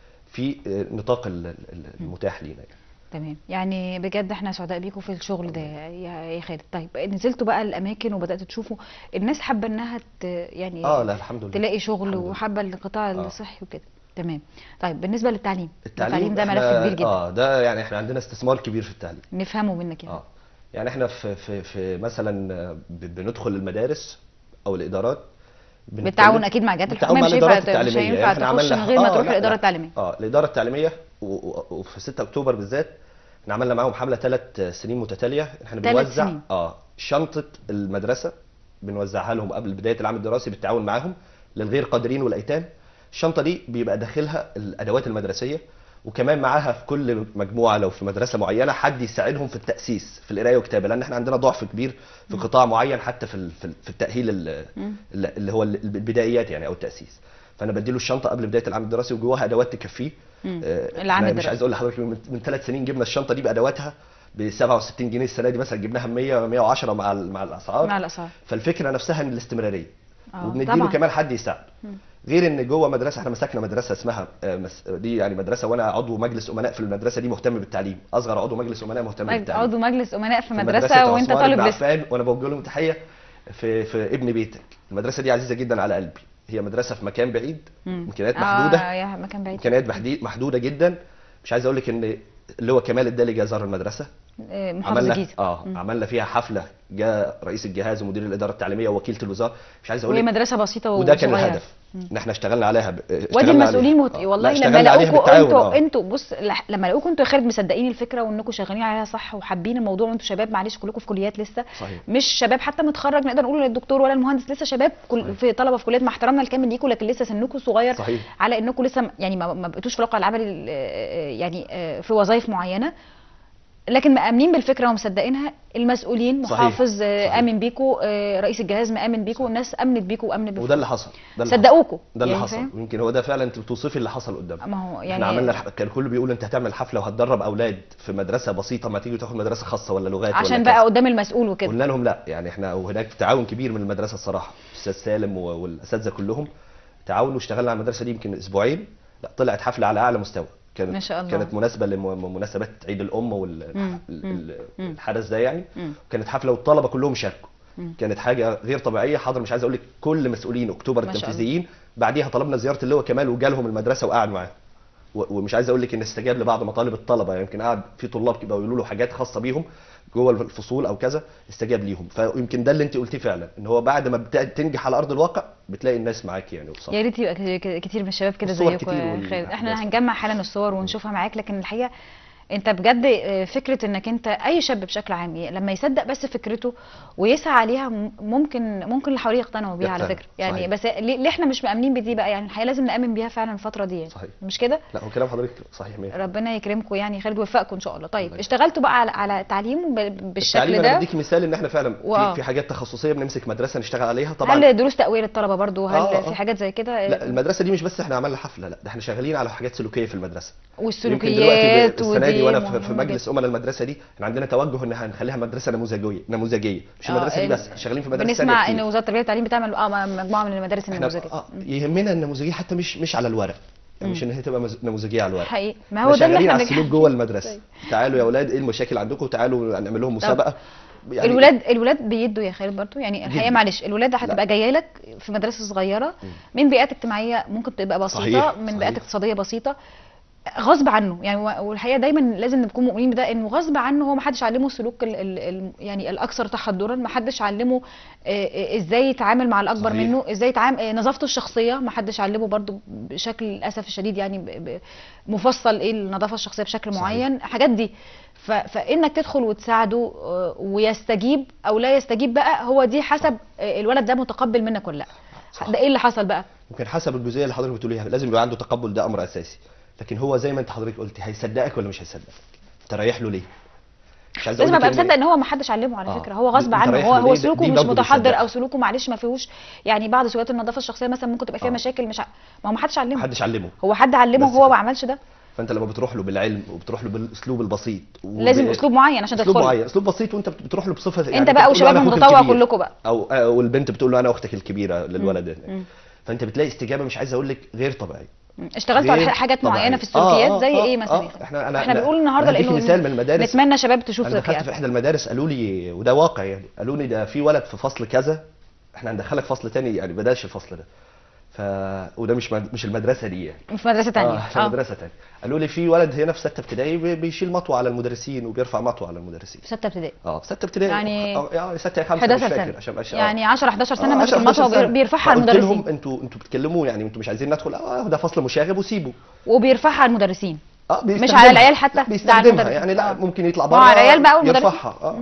في آه، نطاق ال- ال- المتاح لينا يعني. تمام يعني بجد احنا سعداء بيكم في الشغل ده يا يا خالد طيب نزلتوا بقى الاماكن وبداتوا تشوفوا الناس حابه انها ت... يعني اه لا الحمد لله تلاقي شغل الحمد لله. وحابه القطاع آه. الصحي وكده تمام طيب بالنسبه للتعليم التعليم ده ملف إحنا- كبير جدا اه ده يعني احنا عندنا استثمار كبير في التعليم نفهمه منك يعني اه يعني احنا في في في مثلا آه، ب- بندخل المدارس او الادارات بنتكلم- بالتعاون اكيد مع الجهات بالتعاون الحكوميه مع مش الادارات هينفع مش التعليميه هينفع يعني احنا تخش من عملنا غير ما آه، تروح لا، الاداره لا. التعليميه اه الاداره التعليميه و- و- وفي 6 اكتوبر بالذات احنا عملنا معاهم حمله ثلاث سنين متتاليه احنا تلات بنوزع سنين. اه شنطه المدرسه بنوزعها لهم قبل بدايه العام الدراسي بالتعاون معاهم للغير قادرين والايتام الشنطه دي بيبقى داخلها الادوات المدرسيه وكمان معاها في كل مجموعه لو في مدرسه معينه حد يساعدهم في التاسيس في القرايه والكتابه لان احنا عندنا ضعف كبير في قطاع معين حتى في ال- في ال- في التاهيل ال- مم. اللي هو البدايات يعني او التاسيس فانا بديله الشنطه قبل بدايه العام الدراسي وجواها ادوات تكفيه مم. آه، العام أنا مش الدراسي. عايز اقول لحضرتك من, من ثلاث سنين جبنا الشنطه دي بادواتها ب 67 جنيه السنه دي مثلا جبناها ب 100 110 مع ال- مع الاسعار مع الاسعار فالفكره نفسها ان الاستمراريه آه، وبنديله طبعاً. كمان حد يساعده مم. غير ان جوه مدرسه احنا مسكنا مدرسه اسمها آه، مس- دي يعني مدرسه وانا عضو مجلس امناء في المدرسه دي مهتم بالتعليم اصغر عضو مجلس امناء مهتم مج- بالتعليم عضو مجلس امناء في في مدرسه وانت عثمان طالب بن لسه عفان وانا بوجه لهم تحيه في في ابن بيتك المدرسه دي عزيزه جدا على قلبي هي مدرسه في مكان بعيد مم. امكانيات محدوده اه يا مكان بعيد امكانيات محدي- محدوده جدا مش عايز اقول لك ان اللي هو كمال الدالي زار المدرسه آه، محافظ عملنا الجيزه اه مم. عملنا فيها حفله جاء رئيس الجهاز ومدير الاداره التعليميه ووكيله الوزاره مش عايز اقول وهي لك مدرسه بسيطه وده كان وصغيرة. الهدف ان احنا اشتغلنا عليها ب... وادي اشتغلنا المسؤولين عليها. مهت... آه. والله لا، لما اشتغلنا عليها لقوكوا بالتعاون، انتوا آه. انتوا بص لح- لما لقوكوا انتوا يا خالد مصدقين الفكره وانكم شغالين عليها صح وحابين الموضوع وانتوا شباب معلش كلكم في كليات لسه صحيح مش شباب حتى متخرج نقدر نقول الدكتور ولا المهندس لسه شباب كل صحيح. في طلبه في كليات مع احترامنا الكامل ليكم لكن لسه سنكم صغير صحيح على انكم لسه م- يعني ما ما بقيتوش في الواقع العملي ال- يعني آه، في وظائف معينه لكن مآمنين بالفكره ومصدقينها المسؤولين صحيح. محافظ آه، صحيح. امن بيكو آه، رئيس الجهاز مآمن بيكو الناس امنت بيكو وامنت بيكو وده اللي حصل ده اللي حصل. صدقوكوا ده اللي يعني حصل فاهم؟ يمكن هو ده فعلا انت بتوصفي اللي حصل قدامنا ما هو احنا يعني عملنا الح- كان كله بيقول انت هتعمل حفله وهتدرب اولاد في مدرسه بسيطه ما تيجي تاخد مدرسه خاصه ولا لغات عشان ولا بقى كذا. قدام المسؤول وكده قلنا لهم لا يعني احنا وهناك تعاون كبير من المدرسه الصراحه الاستاذ سالم و- والاساتذه كلهم تعاونوا واشتغلنا على المدرسه دي يمكن اسبوعين لا طلعت حفله على اعلى مستوى كانت ما شاء الله. كانت مناسبه لمناسبات عيد الام مم. مم. والحدث ده يعني مم. كانت حفله والطلبه كلهم شاركوا مم. كانت حاجه غير طبيعيه حاضر مش عايز اقول لك كل مسؤولين اكتوبر ما شاء الله. التنفيذيين بعديها طلبنا زياره اللواء كمال وجالهم المدرسه وقعد معاهم و- ومش عايز اقول لك ان استجاب لبعض مطالب الطلبه يعني يمكن قعد في طلاب كده يقولوا له حاجات خاصه بيهم جوه الفصول او كذا استجاب ليهم فيمكن ده اللي انت قلتيه فعلا ان هو بعد ما بت- تنجح على ارض الواقع بتلاقي الناس معاك يعني بصراحه يا ريت يبقى ك- ك- كتير من الشباب كده الصور زيكم كتير يا وال- خالد احنا والأحداث. هنجمع حالا الصور ونشوفها معاك لكن الحقيقه انت بجد آه، فكره انك انت اي شاب بشكل عام ي- لما يصدق بس فكرته ويسعى عليها م- ممكن ممكن اللي حواليه يقتنعوا بيها على يقتنع، فكره يعني صحيح. بس ليه ليه احنا مش مأمنين بدي بقى يعني الحقيقه لازم نأمن بيها فعلا الفتره دي يعني. صحيح. مش كده لا هو كلام حضرتك صحيح 100% ربنا يكرمكم يعني خالد ويوفقكم ان شاء الله طيب الله اشتغلتوا بقى على على تعليم ب- بالشكل التعليم انا ده بديك مثال ان احنا فعلا وآه. في, في حاجات تخصصيه بنمسك مدرسه نشتغل عليها طبعا هل دروس تأويل الطلبه برضو هل آه، آه. في حاجات زي كده لا المدرسه دي مش بس احنا عملنا حفله لا ده احنا شغالين على حاجات سلوكيه في المدرسه يمكن دلوقتي والسلوكيات السنه دي وانا في- مهمة في جداً. مجلس امنا المدرسه دي احنا عندنا توجه ان هنخليها مدرسه نموذجيه نموذجيه مش آه، المدرسه دي ال- بس شغالين في مدارس تانية بنسمع كتير. ان وزاره التربيه والتعليم بتعمل اه مجموعه من المدارس احنا النموذجيه آه يهمنا النموذجيه حتى مش مش على الورق يعني مش ان هي تبقى مز- نموذجيه على الورق حقيقي ما احنا هو ده اللي شغالين احنا على السلوك بنجح جوه المدرسه طيب. تعالوا يا اولاد ايه المشاكل عندكم تعالوا نعمل لهم مسابقه يعني الولاد الولاد بيدوا يا خالد برضو يعني الحقيقه جداً. معلش الولاد هتبقى لا. جايه لك في مدرسه صغيره من بيئات اجتماعيه ممكن تبقى بسيطه صحيح، من صحيح. بيئات اقتصاديه بسيطه غصب عنه يعني و- والحقيقه دايما لازم نكون مؤمنين بده انه غصب عنه هو ما حدش علمه السلوك ال ال ال يعني الاكثر تحضرا ما حدش علمه آه، آه، ازاي يتعامل مع الاكبر صحيح. منه ازاي يتعامل آه، نظافته الشخصيه ما حدش علمه برضو بشكل للاسف الشديد يعني ب- ب- مفصل ايه النظافه الشخصيه بشكل صحيح. معين حاجات دي ف... فانك تدخل وتساعده آه، ويستجيب او لا يستجيب بقى هو دي حسب آه، الولد ده متقبل منك ولا لا صح. ده ايه اللي حصل بقى يمكن حسب الجزئيه اللي حضرتك بتقوليها لازم يبقى عنده تقبل ده امر اساسي لكن هو زي ما انت حضرتك قلتي هيصدقك ولا مش هيصدقك ترايح له ليه مش عايز لازم أقول ابقى لك إن- مصدق ان هو ما حدش علمه على آه. فكره هو غصب أنت عنه رايح هو له هو ليه؟ سلوكه دي مش برضه متحضر بتصدقك. او سلوكه معلش ما فيهوش يعني بعض سلوكيات النظافه الشخصيه مثلا ممكن تبقى فيها آه. مشاكل مش ع... ما هو ما حدش علمه محدش علمه هو حد علمه بس وهو كده. ما عملش ده فانت لما بتروح له بالعلم وبتروح له بالاسلوب البسيط وب- لازم اسلوب معين عشان اسلوب تدخل معين اسلوب بسيط وانت بت- بتروح له بصفه يعني انت بقى بتقول له وشباب أنا أخوك المتطوع الكبير. كلكم بقى او او البنت بتقول له انا اختك الكبيره للولد مم. فانت بتلاقي استجابه مش عايز اقول لك غير طبيعيه اشتغلتوا على غير حاجات طبيعية. معينه في السلوكيات آه، زي آه، ايه مثلا آه. يا خالد؟ احنا أنا احنا أنا- بنقول النهارده أنا هديك لانه مثال من المدارس نتمنى شباب تشوف انا دخلت في سلوكيات احدى المدارس قالوا لي وده واقع يعني قالوا لي ده في ولد في فصل كذا احنا هندخلك فصل تاني يعني بداش الفصل ده ف وده مش مد... مش المدرسه دي يعني في مدرسه ثانيه اه في مدرسه تانية قالوا لي في ولد هنا في سته ابتدائي بي- بيشيل مطوه على المدرسين وبيرفع مطوه على المدرسين في سته ابتدائي اه في سته ابتدائي يعني آه، يعني سته خمسه مش 11 فاكر سنه عشان عشان يعني 10 11 سنه آه، ماسك 10 المطوه 11 سنة. بيرفعها على فقلت لهم المدرسين انتوا انتوا بتتكلموا يعني انتوا مش عايزين ندخل اه ده فصل مشاغب وسيبه وبيرفعها على المدرسين اه مش على العيال حتى، لا، ده على بيستخدمها المدرسين. يعني لا آه. ممكن يطلع ما بره هو على العيال بقى والمدرسين. يرفعها اه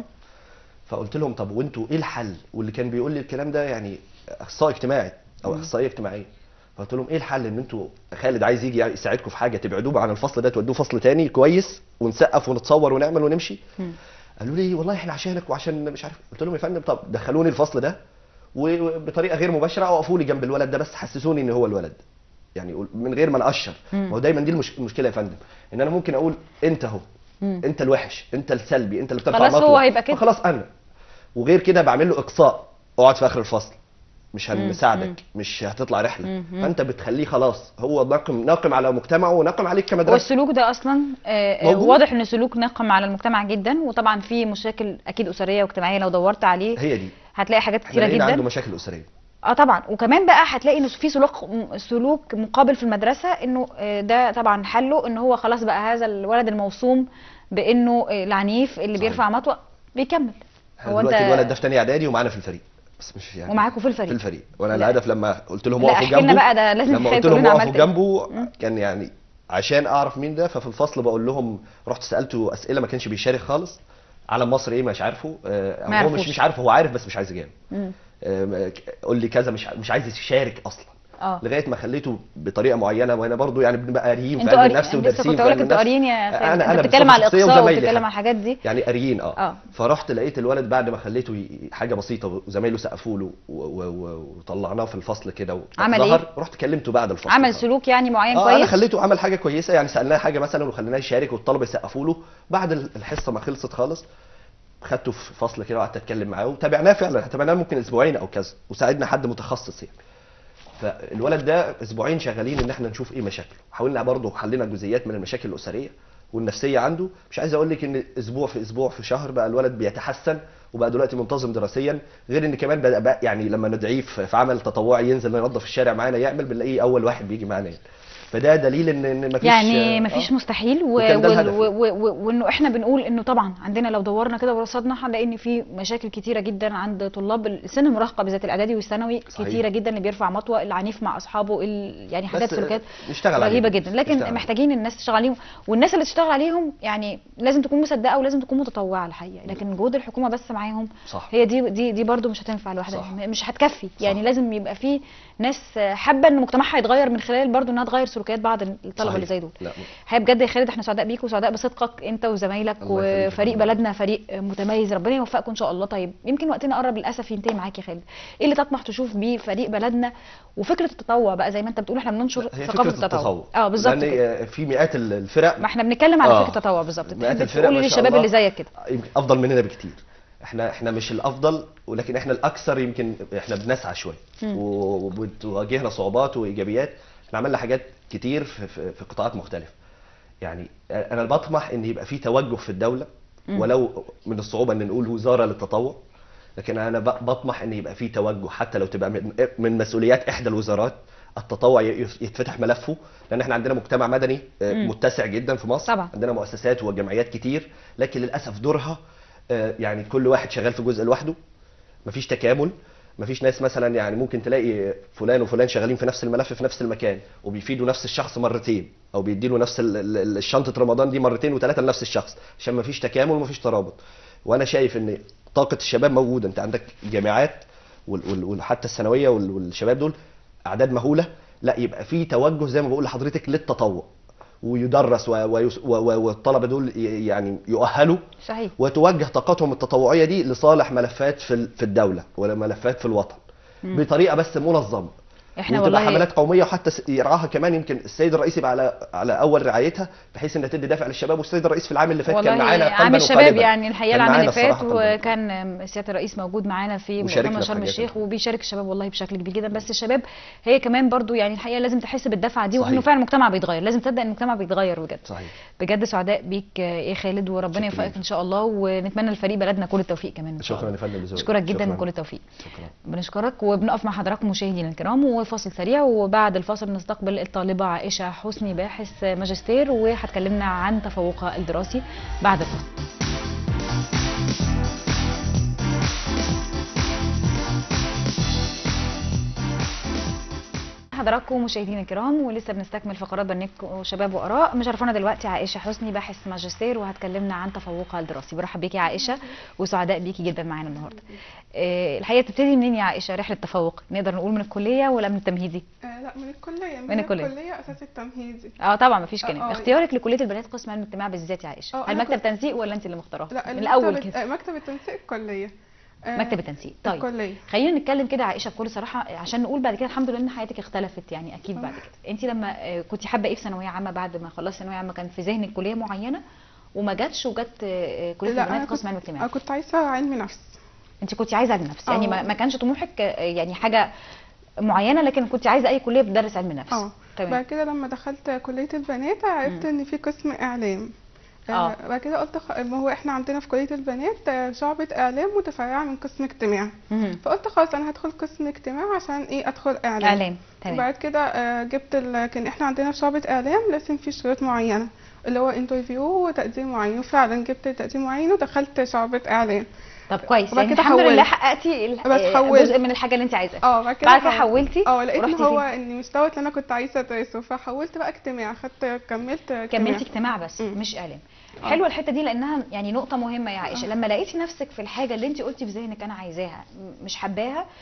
فقلت لهم طب وانتوا ايه الحل واللي كان بيقول لي الكلام ده يعني اخصائي اجتماعي او اخصائيه اجتماعيه فقلت لهم ايه الحل ان انتوا خالد عايز يجي يساعدكم في حاجه تبعدوه عن الفصل ده تودوه فصل تاني كويس ونسقف ونتصور ونعمل ونمشي قالوا لي والله احنا عشانك وعشان مش عارف قلت لهم يا فندم طب دخلوني الفصل ده وبطريقه غير مباشره وقفوا لي جنب الولد ده بس حسسوني ان هو الولد يعني قول- من غير ما نقشر مم. ما هو دايما دي المش- المشكله يا فندم ان انا ممكن اقول انت اهو مم. انت الوحش انت السلبي انت اللي بترفع خلاص هو مطوة. هيبقى كده. فخلاص انا وغير كده بعمل له اقصاء اقعد في اخر الفصل مش مم. هنساعدك مش هتطلع رحله مم. فانت بتخليه خلاص هو ناقم ناقم على مجتمعه وناقم عليك كمدرسه والسلوك ده اصلا آه، آه، موجود. واضح ان سلوك ناقم على المجتمع جدا وطبعا في مشاكل اكيد اسريه واجتماعيه لو دورت عليه هي دي هتلاقي حاجات احنا كتيره لقينا عنده جدا مشاكل اسريه اه طبعا وكمان بقى هتلاقي ان في سلوك سلوك مقابل في المدرسه انه آه، ده طبعا حله ان هو خلاص بقى هذا الولد الموصوم بانه آه، العنيف اللي صحيح. بيرفع مطوه بيكمل هو دلوقتي الولد ده في تاني اعدادي ومعانا في الفريق بس مش يعني ومعاكوا في الفريق في الفريق وانا لا. الهدف لما قلت لهم لا، وقفوا احكي جنبه لنا بقى ده لازم لما حكاية قلت لهم تقول لنا وقفوا عملت إيه. جنبه مم. كان يعني عشان اعرف مين ده ففي الفصل بقول لهم رحت سالته اسئله ما كانش بيشارك خالص علم مصر ايه مش عارفه آه، ما هو مش يعرفوش. مش عارف هو عارف بس مش عايز يجاوب مم. آه، قول لي كذا مش مش عايز يشارك اصلا اه لغايه ما خليته بطريقه معينه وانا برضو يعني بنبقى قاريين في انتوا علم قاري النفس لسه ودارسين كنت في اقول علم لك انتوا النفس قاريين يا خالد انا انت انا بتتكلم على بصفة شخصية الاقصاء وزمايلي وبتتكلم حتى. على الحاجات دي يعني قاريين اه. اه. فرحت لقيت الولد بعد ما خليته ي- حاجه بسيطه وزمايله سقفوا له و- و- و- وطلعناه في الفصل كده عمل ظهر ايه؟ رحت كلمته بعد الفصل عمل طبعا. سلوك يعني معين اه انا كويس خليته عمل حاجه كويسه يعني سالناه حاجه مثلا وخليناه يشارك والطلبه يسقفوا له بعد الحصه ما خلصت خالص خدته في فصل كده وقعدت اتكلم معاه وتابعناه فعلا تابعناه ممكن اسبوعين او كذا وساعدنا حد متخصص يعني فالولد ده اسبوعين شغالين ان احنا نشوف ايه مشاكله حاولنا برضه حلينا جزئيات من المشاكل الاسريه والنفسيه عنده مش عايز اقول لك ان اسبوع في اسبوع في شهر بقى الولد بيتحسن وبقى دلوقتي منتظم دراسيا غير ان كمان بقى بقى يعني لما ندعيه في في عمل تطوعي ينزل ينظف الشارع معانا يعمل بنلاقيه اول واحد بيجي معانا يعني. فده دليل ان ان مفيش يعني آه، مفيش آه. مستحيل و... وكان ده وال- الهدف. و... و... و... وانه احنا بنقول انه طبعا عندنا لو دورنا كده ورصدنا هنلاقي ان في مشاكل كتيره جدا عند طلاب سن المراهقه بالذات الاعدادي والثانوي صحيح. كتيره جدا اللي بيرفع مطوه العنيف مع اصحابه ال... يعني حاجات بس سلوكيات نشتغل رهيبه عليهم. جدا لكن نشتغل محتاجين الناس تشتغل عليهم والناس اللي تشتغل عليهم يعني لازم تكون مصدقه ولازم تكون متطوعه الحقيقه لكن جهود الحكومه بس معاهم صح هي دي دي دي برضو مش هتنفع لوحدها صح. مش هتكفي يعني صح. لازم يبقى في ناس حابه ان مجتمعها يتغير من خلال برضو انها تغير سلوكيات بعض الطلبه صحيح. اللي زي دول لا الحقيقه بجد يا خالد احنا سعداء بيك وسعداء بصدقك انت وزمايلك الله يخليك يا وفريق فندم. بلدنا فريق متميز ربنا يوفقكم ان شاء الله طيب يمكن وقتنا قرب للاسف ينتهي معاك يا خالد ايه اللي تطمح تشوف بيه فريق بلدنا وفكره التطوع بقى زي ما انت بتقول احنا بننشر هي ثقافه فكره التطوع التطوع اه بالظبط لان كده. في مئات ال- الفرق ما احنا بنتكلم على آه. فكره التطوع بالظبط مئات تحب الفرق تقولي ما شاء للشباب الله اللي زيك كده يمكن افضل مننا بكتير احنا احنا مش الافضل ولكن احنا الاكثر يمكن احنا بنسعى شويه مم. و- وبتواجهنا صعوبات وايجابيات احنا عملنا حاجات كتير في, في, في قطاعات مختلفه يعني انا بطمح ان يبقى في توجه في الدوله مم. ولو من الصعوبه ان نقول وزاره للتطوع لكن انا ب- بطمح ان يبقى في توجه حتى لو تبقى من, من مسؤوليات احدى الوزارات التطوع ي- يتفتح ملفه لان احنا عندنا مجتمع مدني آه، مم. متسع جدا في مصر طبعا. عندنا مؤسسات وجمعيات كتير لكن للاسف دورها آه، يعني كل واحد شغال في جزء لوحده مفيش تكامل مفيش ناس مثلا يعني ممكن تلاقي فلان وفلان شغالين في نفس الملف في نفس المكان وبيفيدوا نفس الشخص مرتين او بيديله نفس ال- ال- ال- الشنطه رمضان دي مرتين وثلاثه لنفس الشخص عشان مفيش تكامل ومفيش ترابط وانا شايف ان طاقه الشباب موجوده انت عندك جامعات وال- وال- وحتى الثانويه وال- والشباب دول اعداد مهوله لا يبقى في توجه زي ما بقول لحضرتك للتطوع ويدرس و- ويس- و- و- والطلبه دول ي- يعني يؤهلوا صحيح وتوجه طاقتهم التطوعيه دي لصالح ملفات في ال- في الدوله ولا ملفات في الوطن مم. بطريقه بس منظمه احنا وتبقى والله حملات قوميه وحتى س- يرعاها كمان يمكن السيد الرئيس يبقى على على اول رعايتها بحيث انها تدي دافع للشباب والسيد الرئيس في العام اللي فات والله كان معانا عام قلبا الشباب وقالبا. يعني الحقيقه كان العام اللي معانا فات الصراحة قلباً. وكان سياده الرئيس موجود معانا في وشاركنا مؤتمر في شرم حاجات الشيخ كتير. وبيشارك الشباب والله بشكل كبير جدا بس الشباب هي كمان برضو يعني الحقيقه لازم تحس بالدفعه دي وانه صحيح. فعلا المجتمع بيتغير لازم تصدق ان المجتمع بيتغير بجد صحيح بجد سعداء بيك يا خالد وربنا شكراً. يوفقك ان شاء الله ونتمنى لفريق بلدنا كل التوفيق كمان ان شاء شكرا الله يا فندم لذوقك. اشكرك جدا شكراً. وكل التوفيق شكرا بنشكرك وبنقف مع حضراتكم مشاهدينا الكرام وفاصل سريع وبعد الفاصل نستقبل الطالبة عائشة حسني باحث ماجستير وهتكلمنا عن تفوقها الدراسي بعد الفاصل حضراتكم مشاهدينا الكرام ولسه بنستكمل فقرات برنامج شباب واراء مشرفانا دلوقتي عائشه حسني باحث ماجستير وهتكلمنا عن تفوقها الدراسي برحب بيكي يا عائشه وسعداء بيكي جدا معانا النهارده آه، الحقيقه تبتدي منين يا عائشه رحله التفوق نقدر نقول من الكليه ولا من التمهيدي آه لا من الكلية من الكلية. الكلية أساس التمهيدي اه طبعا مفيش آه، كلام آه. اختيارك لكليه البنات قسم علم الاجتماع بالذات يا عائشه آه، هل أنا مكتب كنت- تنسيق ولا انت اللي مختارها لا من المكتب الاول الت- كده آه، مكتب التنسيق الكلية آه، مكتب التنسيق طيب الكلية خلينا نتكلم كده عائشه بكل صراحه عشان نقول بعد كده الحمد لله ان حياتك اختلفت يعني اكيد آه. بعد كده انت لما آه، كنت حابه ايه في ثانويه عامه بعد ما خلصت ثانويه عامه كان في ذهنك كليه معينه وما جاتش وجت آه، آه، كليه لا البنات أنا قسم علم كنت, الاجتماع أنا كنت عايزة علم نفس انت كنت عايزه علم نفس يعني اه. ما ما كانش طموحك آه، يعني حاجه معينه لكن كنت عايزه اي كليه بتدرس علم نفس اه تمام بعد كده لما دخلت كلية البنات عرفت إن في قسم إعلام اه. آه بعد كده قلت خ... ما هو احنا عندنا في كلية البنات آه، شعبة إعلام متفرعة من قسم اجتماع مهم. فقلت خلاص أنا هدخل قسم اجتماع عشان إيه أدخل إعلام اعلام تمام وبعد كده آه، جبت ال... كان احنا عندنا في شعبة اعلام لازم في شروط معينة اللي هو انترفيو وتقدير معين وفعلا جبت تقدير معين ودخلت شعبة اعلام طب كويس وبعد يعني كده الحمد لله حولت. حققتي ال- بس آه، حولت. جزء من الحاجه اللي انت عايزاها اه بعد كده بعد كده حول- حولتي اه لقيت ان ورحتي هو فين؟ ان مش دوت اللي انا كنت عايزه ادرسه فحولت بقى اجتماع خدت كملت اجتماع كملتي اجتماع بس مم. مش اعلام اه. حلوه الحته دي لانها يعني نقطه مهمه يا عائشه لما لقيتي نفسك في الحاجه اللي انت قلتي في ذهنك انا عايزاها م- مش حباها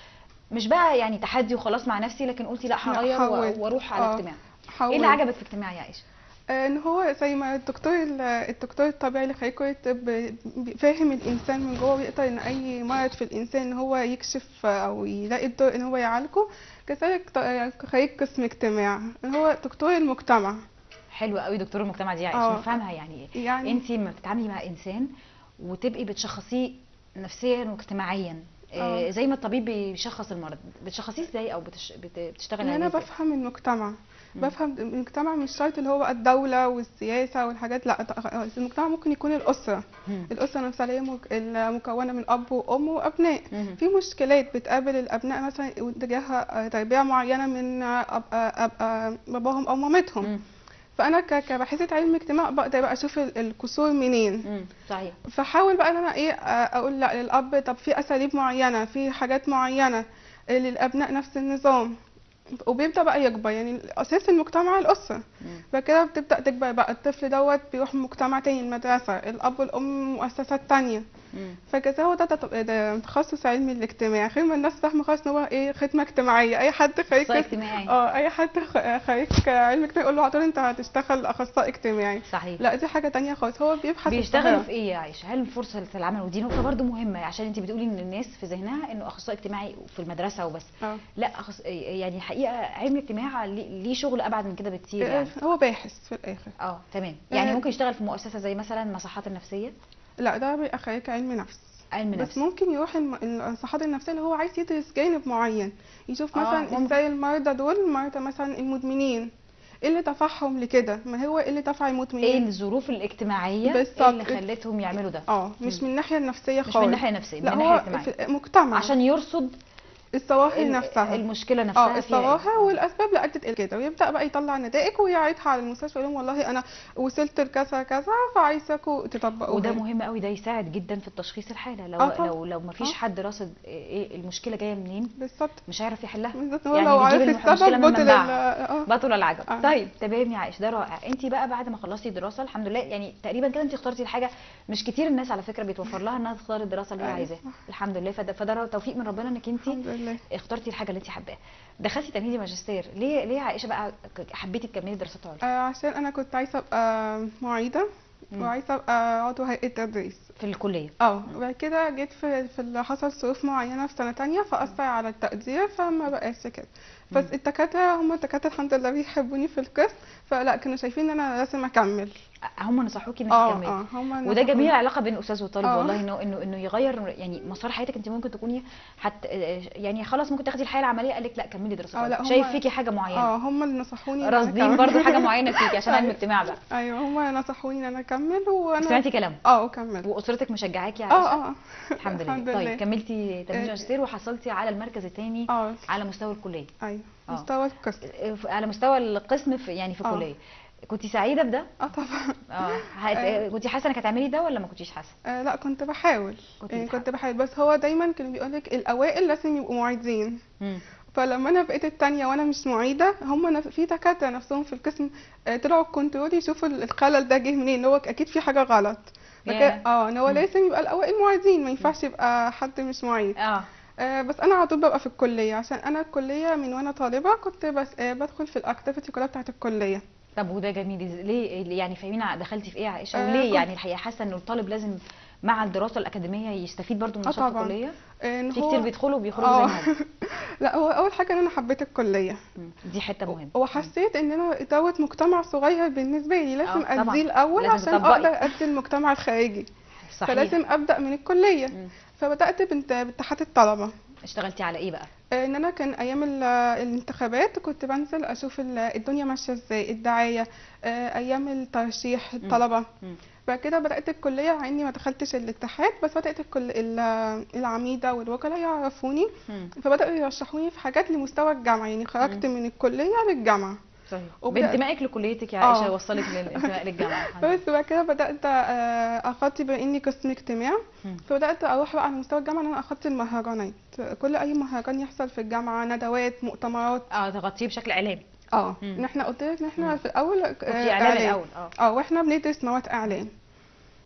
مش بقى يعني تحدي وخلاص مع نفسي لكن قلتي لا لا، هغير و- حاولت. واروح على آه. اجتماع ايه حاول اللي عجبك في اجتماع يا عائشه آه، ان هو زي ما الدكتور ال- الدكتور الطبيعي اللي خريج كليه الطب بي- فاهم الانسان من جوه ويقدر ان اي مرض في الانسان ان هو يكشف او يلاقي الدور ان هو يعالجه كذلك ط- خريج قسم اجتماع ان هو دكتور المجتمع حلو قوي دكتور المجتمع دي يا عائشه آه. نفهمها يعني ايه يعني انت لما بتتعاملي مع انسان وتبقي بتشخصيه نفسيا واجتماعيا آه، آه. زي ما الطبيب بيشخص المرض بتشخصيه ازاي او بتش... بت... بتشتغل ان عليه انا ازاي؟ بفهم المجتمع مم. بفهم المجتمع مش شرط اللي هو بقى الدولة والسياسة والحاجات لا المجتمع ممكن يكون الأسرة مم. الأسرة نفسها اللي هي مك- المكونة من أب وأم وأبناء مم. في مشكلات بتقابل الأبناء مثلا تجاه تربية معينة من أب أب أب باباهم أو مامتهم مم. فأنا ك- كباحثة علم اجتماع بقدر بقى أشوف ال- الكسور منين مم. صحيح فحاول بقى ان انا ايه آه، اقول لا للاب طب في اساليب معينه في حاجات معينه آه، للابناء نفس النظام وبيبدا بقى يكبر يعني اساس المجتمع الاسره مم. بعد كده بتبدا تكبر بقى الطفل دوت بيروح مجتمع تاني المدرسه الاب والام مؤسسات تانية مم. فكذا هو ده, ده, ده تخصص علم الاجتماع غير ما الناس فاهمه خالص ان هو ايه خدمه اجتماعيه اي حد خريج اخصائي قسم- اجتماعي اه اي حد خ- خريج علم اجتماعي يقول له على طول انت هتشتغل اخصائي اجتماعي صحيح لا دي حاجه تانية خالص هو بيبحث بيشتغلوا القاهرة. في ايه يا عائشه هل فرصه العمل ودي نقطه برضو مهمه عشان انت بتقولي ان الناس في ذهنها انه اخصائي اجتماعي في المدرسه وبس اه لا أخص... يعني الحقيقه علم الاجتماع ليه ليه شغل ابعد من كده بكتير يعني هو باحث في الاخر اه تمام يعني آه. ممكن يشتغل في مؤسسه زي مثلا المصحات النفسيه لا ده بيبقى خريج علم نفس علم بس نفس ممكن يروح الم- الصحات النفسيه اللي هو عايز يدرس جانب معين يشوف آه، مثلا ممكن. ازاي المرضى دول المرضى مثلا المدمنين ايه اللي دفعهم لكده ما هو ايه اللي دفع ايه المدمنين الظروف الاجتماعيه بالظبط. اللي خلتهم يعملوا ده اه مش مم. من الناحيه النفسيه مش خالص من الناحيه النفسيه من لا الناحيه هو الاجتماعيه في مجتمع عشان يرصد الظواهر ال- نفسها المشكله نفسها اه فيها إيه. الظواهر والاسباب اللي ادت الى كده ويبدا بقى يطلع نتائج ويعيدها على المستشفى يقول لهم والله انا وصلت لكذا كذا فعايزاكم تطبقوها وده مهم قوي ده يساعد جدا في التشخيص الحاله لو آه طبعا. لو لو ما فيش آه. حد راصد ايه المشكله جايه منين بالظبط مش هيعرف يحلها بالظبط هو يعني لو بيجيب عرف المح- المشكلة السبب من بطل ال- منبعها. اه بطل العجب آه. طيب تمام يا عائشه ده رائع انت بقى بعد ما خلصتي دراسه الحمد لله يعني تقريبا كده انت اخترتي الحاجه مش كتير الناس على فكره بيتوفر لها انها تختار الدراسه اللي هي أيوة عايزاها صح. الحمد لله فده فده توفيق من ربنا انك انت الحمد لله اخترتي الحاجه اللي انت حباها دخلتي تمهيدي ماجستير ليه ليه يا عائشه بقى ك- حبيتي تكملي دراسات عليا آه عشان انا كنت عايزه ابقى معيده مم. وعايزه ابقى عضو هيئه تدريس في الكليه اه وبعد كده جيت في في اللي حصل ظروف معينه في سنه تانية فاثر على التقدير فما بقاش كده بس مم. الدكاتره هم الدكاتره الحمد لله بيحبوني في القسم فلا كانوا شايفين ان انا لازم اكمل هم نصحوكي انك اه تكملي اه هم وده نصحوني. جميل العلاقه بين الاستاذ والطالب آه. والله انه انه انه يغير يعني مسار حياتك انت ممكن تكوني حت يعني خلاص ممكن تاخدي الحياه العمليه قال لك لا كملي دراسات آه، لا، عليا. هم- شايف فيكي حاجه معينه اه هم اللي نصحوني إن أنا راصدين أكمل. برضو حاجه معينه فيكي عشان علم أيوة. الاجتماع بقى ايوه هم نصحوني ان انا اكمل وانا سمعتي كلام اه اكمل واسرتك مشجعاكي يا عائشه اه اه الحمد لله الحمد طيب لله. كملتي تمهيدي آه. ماجستير وحصلتي على المركز الثاني اه على مستوى الكليه ايوه آه. مستوى القسم على مستوى القسم في يعني في آه. الكليه كنت سعيده بده اه طبعا اه هت... كنت حاسه انك هتعملي ده ولا ما كنتيش حاسه آه لا كنت بحاول كنت يعني بتحاول. كنت بحاول بس هو دايما كانوا بيقولك الاوائل لازم يبقوا معيدين مم. فلما انا بقيت التانية وانا مش معيدة هم نف... في دكاترة نفسهم في القسم آه، طلعوا الكنترول يشوفوا ال- الخلل ده جه منين ان هو اكيد في حاجة غلط فك... ياه. اه ان هو مم. لازم يبقى الاوائل معيدين ما ينفعش يبقى حد مش معيد اه آه بس انا على طول ببقى في الكلية عشان انا الكلية من وانا طالبة كنت بس آه بدخل في الاكتيفيتي كلها بتاعت الكلية طب وده جميل إز- ليه يعني فاهمين دخلتي في ايه يا عائشه آه، وليه كنت- يعني الحقيقه حاسه انه الطالب لازم مع الدراسه الاكاديميه يستفيد برضو من آه نشاط طبعاً. الكليه آه ان في هو كتير بيدخلوا وبيخرجوا اه زي ما هم. لا هو اول حاجة ان انا حبيت الكلية مم. دي حته مهمه وحسيت ان انا دوت مجتمع صغير بالنسبه لي لازم آه، طبعاً. اديه الاول لازم عشان تطبقي. اقدر ادي المجتمع الخارجي صحيح فلازم ابدا من الكليه مم. فبدات بنت- باتحاد الطلبه اشتغلتي على ايه بقى آه، ان انا كان ايام ال- الانتخابات كنت بنزل اشوف ال- الدنيا ماشيه ازاي الدعايه آه، ايام الترشيح الطلبه مم. بعد كده بدات الكليه مع اني ما دخلتش الاتحاد بس بدات الكل ال- العميده والوكلاء يعرفوني مم. فبداوا يرشحوني في حاجات لمستوى الجامعه يعني خرجت من الكليه للجامعه صحيح وبدأت- بانتمائك لكليتك يا آه. عائشه وصلك للانتماء للجامعه الحمد لله. بس بعد كده بدات آه، اخطي بما اني قسم اجتماع مم. فبدات اروح بقى على مستوى الجامعه ان انا اخطي المهرجانات كل اي مهرجان يحصل في الجامعه ندوات مؤتمرات اه تغطيه بشكل اعلامي اه مم. ان احنا قلت لك ان احنا مم. في الاول كنت اعلام الاول اه اه واحنا بندرس مواد اعلام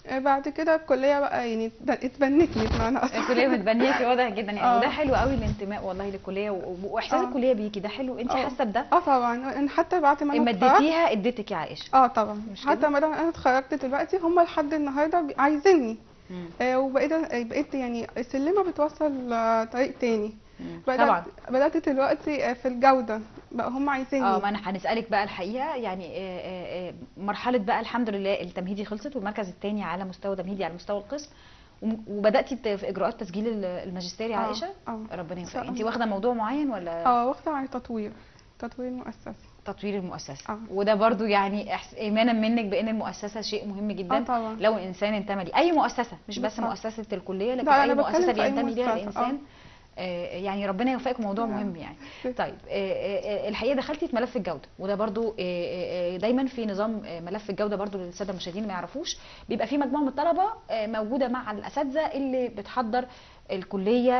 آه، بعد كده الكليه بقى يعني اتب- اتبنتني بمعنى اصح الكليه متبنياكي واضح جدا يعني آه. وده حلو قوي الانتماء والله للكليه و- و- واحساس آه. الكليه بيكي ده حلو انت آه. حاسه بده اه طبعا انا حتى بعد ما اما انا اتخرجت اديتيها اديتك يا عائشه اه طبعا مش كده؟ حتى ما دام انا اتخرجت دلوقتي هم لحد النهارده بي- عايزيني مم. آه وبقيت بقيت يعني السلمه بتوصل آه، طريق تاني مم. بدات طبعا بدات دلوقتي آه، في الجوده بقى هم عايزيني اه ما انا هنسالك بقى الحقيقه يعني آه، آه، آه، مرحله بقى الحمد لله التمهيدي خلصت والمركز الثاني على مستوى تمهيدي على مستوى القسم وم- وبداتي ت- في اجراءات تسجيل ال- الماجستير يا آه، عائشه اه ربنا إن شاء يوفقك انت الله. واخده موضوع معين ولا اه واخده عن تطوير تطوير المؤسسه تطوير المؤسسه آه. وده برضو يعني إحس- ايمانا منك بان المؤسسه شيء مهم اه جدا طبعا لو الانسان انتمى ليه اي مؤسسه مش بس بالظبط. مؤسسه الكليه لكن لا، اي أنا بتكلم مؤسسه في أي بينتمي ليها مؤسسة، الانسان آه، يعني ربنا يوفقك موضوع آه. مهم يعني شكراً. طيب آه، آه، آه، الحقيقه دخلتي في ملف الجوده وده برضو آه، آه، آه، دايما في نظام آه، ملف الجوده برضو للساده المشاهدين اللي ما يعرفوش بيبقى في مجموعه من الطلبه آه، موجوده مع الاساتذه اللي بتحضر الكليه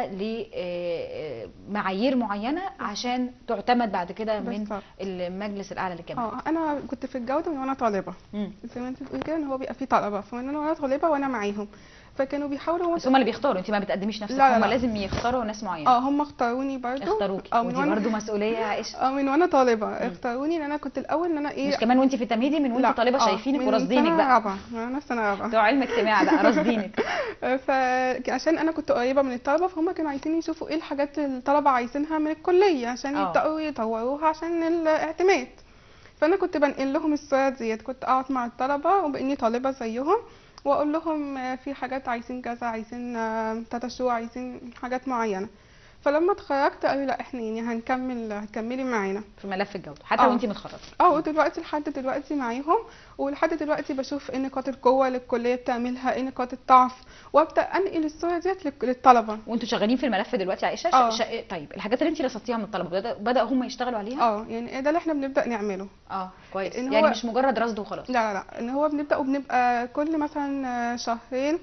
لمعايير معينه عشان تعتمد بعد كده من بالظبط. المجلس الاعلى للجامعات اه انا كنت في الجوده من وانا طالبه مم. زي ما انت بتقولي كده ان هو بيبقى فيه طلبه فمن انا وانا طالبه وانا معاهم فكانوا بيحاولوا بس هم اللي بيختاروا انت ما بتقدميش نفسك لا، لا، هم لا. لازم يختاروا ناس معينه اه هم اختاروني برضو اختاروكي اه من ودي وانا برضو مسؤوليه يا عائشه اه من وانا طالبه اختاروني ان انا كنت الاول ان انا ايه مش كمان وانت في التمهيدي من وانت لا، طالبه آه، شايفينك من وراصدينك سنة بقى رابعة من انا في سنه رابعه بتوع علم اجتماع بقى راصدينك فعشان انا كنت قريبه من الطلبه فهم كانوا عايزين يشوفوا ايه الحاجات اللي الطلبه عايزينها من الكليه عشان آه. يبداوا يطوروها عشان الاعتماد فانا كنت بنقل لهم الصور ديت كنت اقعد مع الطلبه وباني طالبه زيهم واقول لهم آه، في حاجات عايزين كذا عايزين آه، تاتا شو عايزين حاجات معينه فلما اتخرجت قالوا لا احنا يعني هنكمل هتكملي معانا في ملف الجوده حتى آه. وانت متخرجه اه ودلوقتي لحد دلوقتي معاهم ولحد دلوقتي بشوف ايه نقاط القوه اللي الكليه بتعملها ايه نقاط الضعف وابدا انقل الصوره ديت للك- للطلبه وانتوا شغالين في الملف دلوقتي يا عائشه آه. ش... ش... طيب الحاجات اللي انت رصدتيها من الطلبه بدأ... بداوا هم يشتغلوا عليها اه يعني إيه ده اللي احنا بنبدا نعمله اه كويس إن يعني هو- مش مجرد رصد وخلاص لا لا لا ان هو بنبدا وبنبقى كل مثلا آه، شهرين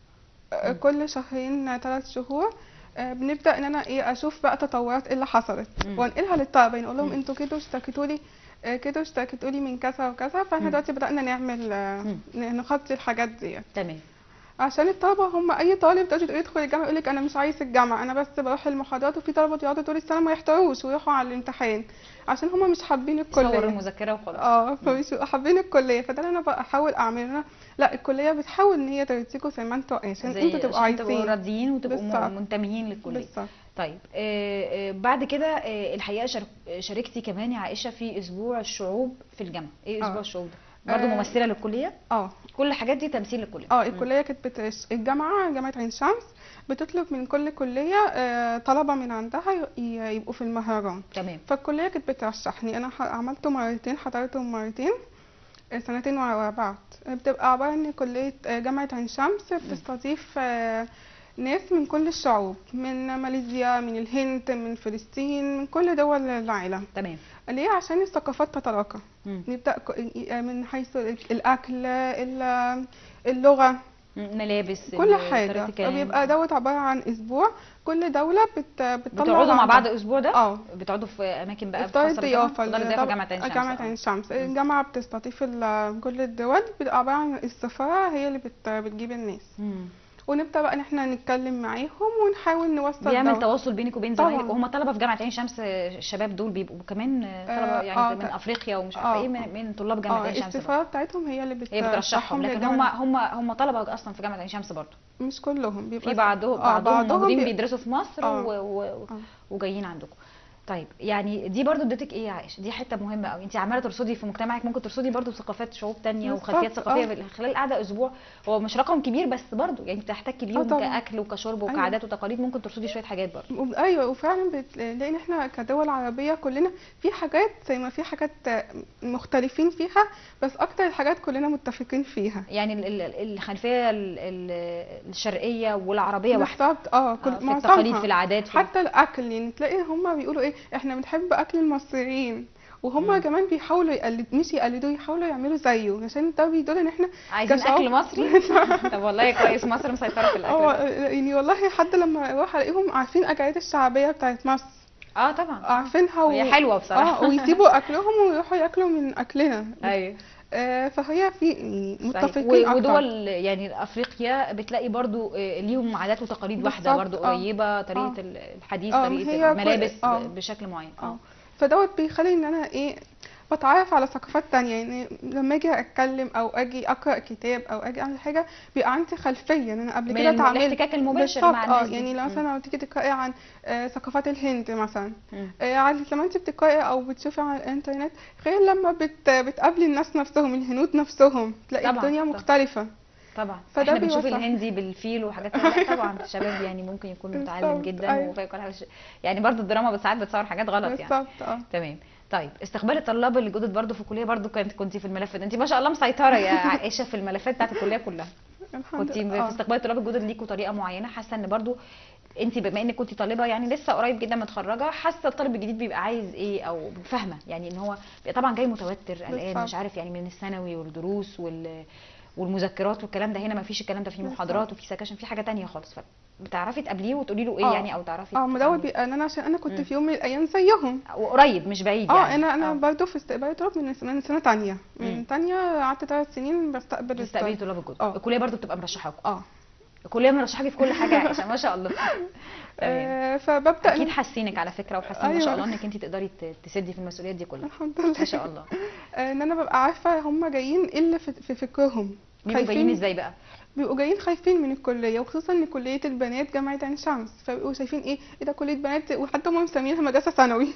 آه، كل شهرين ثلاث شهور آه، بنبدا ان انا ايه اشوف بقى تطورات ايه اللي حصلت مم. وانقلها للطلبه يعني اقول لهم مم. انتوا كده اشتكيتوا لي آه، كده اشتكيتوا لي من كذا وكذا فاحنا مم. دلوقتي بدانا نعمل آه، مم. ن- نغطي الحاجات ديت تمام عشان الطلبه هم اي طالب دلوقتي يدخل الجامعه يقول لك انا مش عايز الجامعه انا بس بروح المحاضرات وفي طلبه يقعدوا طول السنه ما يحضروش ويروحوا على الامتحان عشان هم مش حابين صوروا الكليه المذكره وخلاص اه فمش حابين الكليه فده اللي انا بحاول اعمله أنا لا الكليه بتحاول ان هي ترتيكوا زي ما انتوا عشان زي- انتوا تبقوا عشان تبقوا عايزين راضيين وتبقوا م- بالظبط. منتميين للكليه بالظبط طيب آه، آه، بعد كده آه، الحقيقه شارك- شاركتي كمان يا عائشه في اسبوع الشعوب في الجامعه ايه اسبوع آه. الشعوب ده برضه آه. ممثله للكليه اه كل الحاجات دي تمثيل للكليه اه الكليه كانت بتش... الجامعه جامعه عين شمس بتطلب من كل كليه آه، طلبه من عندها ي- ي- يبقوا في المهرجان تمام فالكليه كانت بترشحني انا ح- عملته مرتين حضرتهم مرتين آه، سنتين ورا بعض بتبقى عباره ان كليه آه، جامعه عين شمس بتستضيف آه، ناس من كل الشعوب من ماليزيا من الهند من فلسطين من كل دول العالم تمام ليه عشان الثقافات تتلاقى مم. نبدا ك- من حيث الاكل ال- اللغه مم، ملابس كل ال- حاجه طريقة الكلام. فبيبقى دوت عباره عن اسبوع كل دوله بت... بتطلع بتقعدوا مع عندها- بعض الاسبوع ده اه بتقعدوا في اماكن بقى افطار خاصة بالجامعة؟ الضيافه افطار الضيافه جامعه عين شمس جامعه آه. عين شمس الجامعه بتستضيف ال- كل الدول بتبقى عباره عن السفاره هي اللي بت... بتجيب الناس مم. ونبدا بقى ان احنا نتكلم معاهم ونحاول نوصل بيعمل دوت. تواصل بينك وبين طبعاً. زمايلك وهم طلبه في جامعه عين شمس آه، الشباب دول بيبقوا كمان آه، طلبه آه، يعني آه، من ت- افريقيا ومش عارفه آه، ايه من, من طلاب جامعه اه عين شمس برضه. السفاره بتاعتهم هي اللي بت... هي بترشحهم لكن هم للجامعة. هم هم طلبه اصلا في جامعه عين شمس برضه مش كلهم بيبقى في بعضهم آه، بعضهم موجودين بي- بيدرسوا في مصر آه. و... و... آه. وجايين عندكم طيب يعني دي برضو اديتك ايه يا عائشه دي حته مهمه قوي انت عماله ترصدي في مجتمعك ممكن ترصدي برضو ثقافات شعوب تانية بالظبط، وخلفيات ثقافيه آه. في خلال قعده اسبوع هو مش رقم كبير بس برضو يعني بتحتكي بيهم طبعاً. كاكل وكشرب أيوة. وكعادات وتقاليد ممكن ترصدي شويه حاجات برضو وب- ايوه وفعلا بتلاقي ان احنا كدول عربيه كلنا في حاجات زي ما في حاجات مختلفين فيها بس اكتر الحاجات كلنا متفقين فيها يعني ال- ال- الخلفيه ال- ال- الشرقيه والعربيه واحده بالظبط اه آه، كل في معظمها. التقاليد في العادات في حتى الاكل يعني تلاقي هما بيقولوا ايه احنا بنحب اكل المصريين وهم مم. كمان بيحاولوا يقلد مش يقلدوه يحاولوا يعملوا زيه عشان ده بيدل ان احنا عايزين كشعوب- اكل مصري طب والله كويس مصر مسيطره في اه الاكل ده. يعني والله حد لما اروح الاقيهم عارفين اكلات الشعبيه بتاعت مصر اه طبعا عارفينها هي حلوه بصراحه اه ويسيبوا اكلهم ويروحوا ياكلوا من اكلنا ايوه آه، فهي في يعني صحيح. متفقين و- اكتر ودول يعني افريقيا بتلاقي برضو آه، ليهم عادات وتقاليد واحده بالظبط، برضو آه. قريبه طريقه آه. ال- الحديث آه، طريقه هي كل- الملابس آه. ب- بشكل معين اه فدوت بيخلي ان انا ايه بتعرف على ثقافات تانية يعني لما اجي اتكلم او اجي اقرا كتاب او اجي اعمل حاجه بيبقى عندي خلفيه ان انا قبل من كده الم- اتعاملت الاحتكاك المباشر بالظبط، مع اه الناس دي. يعني لو مم. مثلا لو تيجي تقراي عن آه، ثقافات الهند مثلا مم. آه، عن لما انت بتقراي او بتشوفي على الانترنت غير لما بت بتقابلي الناس نفسهم الهنود نفسهم تلاقي طبعاً، الدنيا طبعاً. مختلفه طبعا فده احنا بنشوف بيوضح. الهندي بالفيل وحاجات كده لا طبعا الشباب يعني ممكن يكون متعلم بالظبط، جدا أيوة. وفاهم كل حاجه يعني برضو الدراما ساعات بتصور حاجات غلط يعني بالظبط اه تمام طيب استقبال الطلاب اللي جدد برضو في الكليه برضو كنت كنت في الملف ده انت ما شاء الله مسيطره يا عائشه في الملفات بتاعت الكليه كلها الحمد كنت لله في استقبال الطلاب الجدد ليكوا طريقه معينه حاسه ان برضو انت بما انك كنت طالبه يعني لسه قريب جدا متخرجه حاسه الطالب الجديد بيبقى عايز ايه او فاهمه يعني ان هو بيبقى طبعا جاي متوتر قلقان بالظبط. مش عارف يعني من الثانوي والدروس وال والمذكرات والكلام ده هنا ما فيش الكلام ده في محاضرات وفي سكاشن في حاجه تانية خالص بتعرفي تقابليه وتقولي له ايه آه. يعني او تعرفي اه ما دوت تتعاملي. بيبقى ان انا عشان انا كنت مم. في يوم من الايام زيهم وقريب مش بعيد اه يعني انا انا آه. برضه في استقبال الطلاب من من سنه تانية مم. من تانية قعدت ثلاث سنين بستقبل بتستقبلي الطلاب طلاب الجدد آه. الكليه برضو بتبقى مرشحاكم اه الكليه مرشحاكي في كل حاجه يا عائشه ما شاء الله تمام آه، فببدا اكيد إن- حاسينك على فكره وحاسين ما شاء أيوة. الله انك انت تقدري ت- تسدي في المسؤوليات دي كلها الحمد لله ما شاء الله آه، ان انا ببقى عارفه هم جايين ايه اللي في في فكرهم بيبقوا جايين ازاي بقى بيبقوا جايين خايفين من الكليه وخصوصا ان كليه البنات جامعه عين شمس فبيبقوا شايفين ايه ايه ده كليه بنات وحتى هم مسمينها مدرسه ثانوي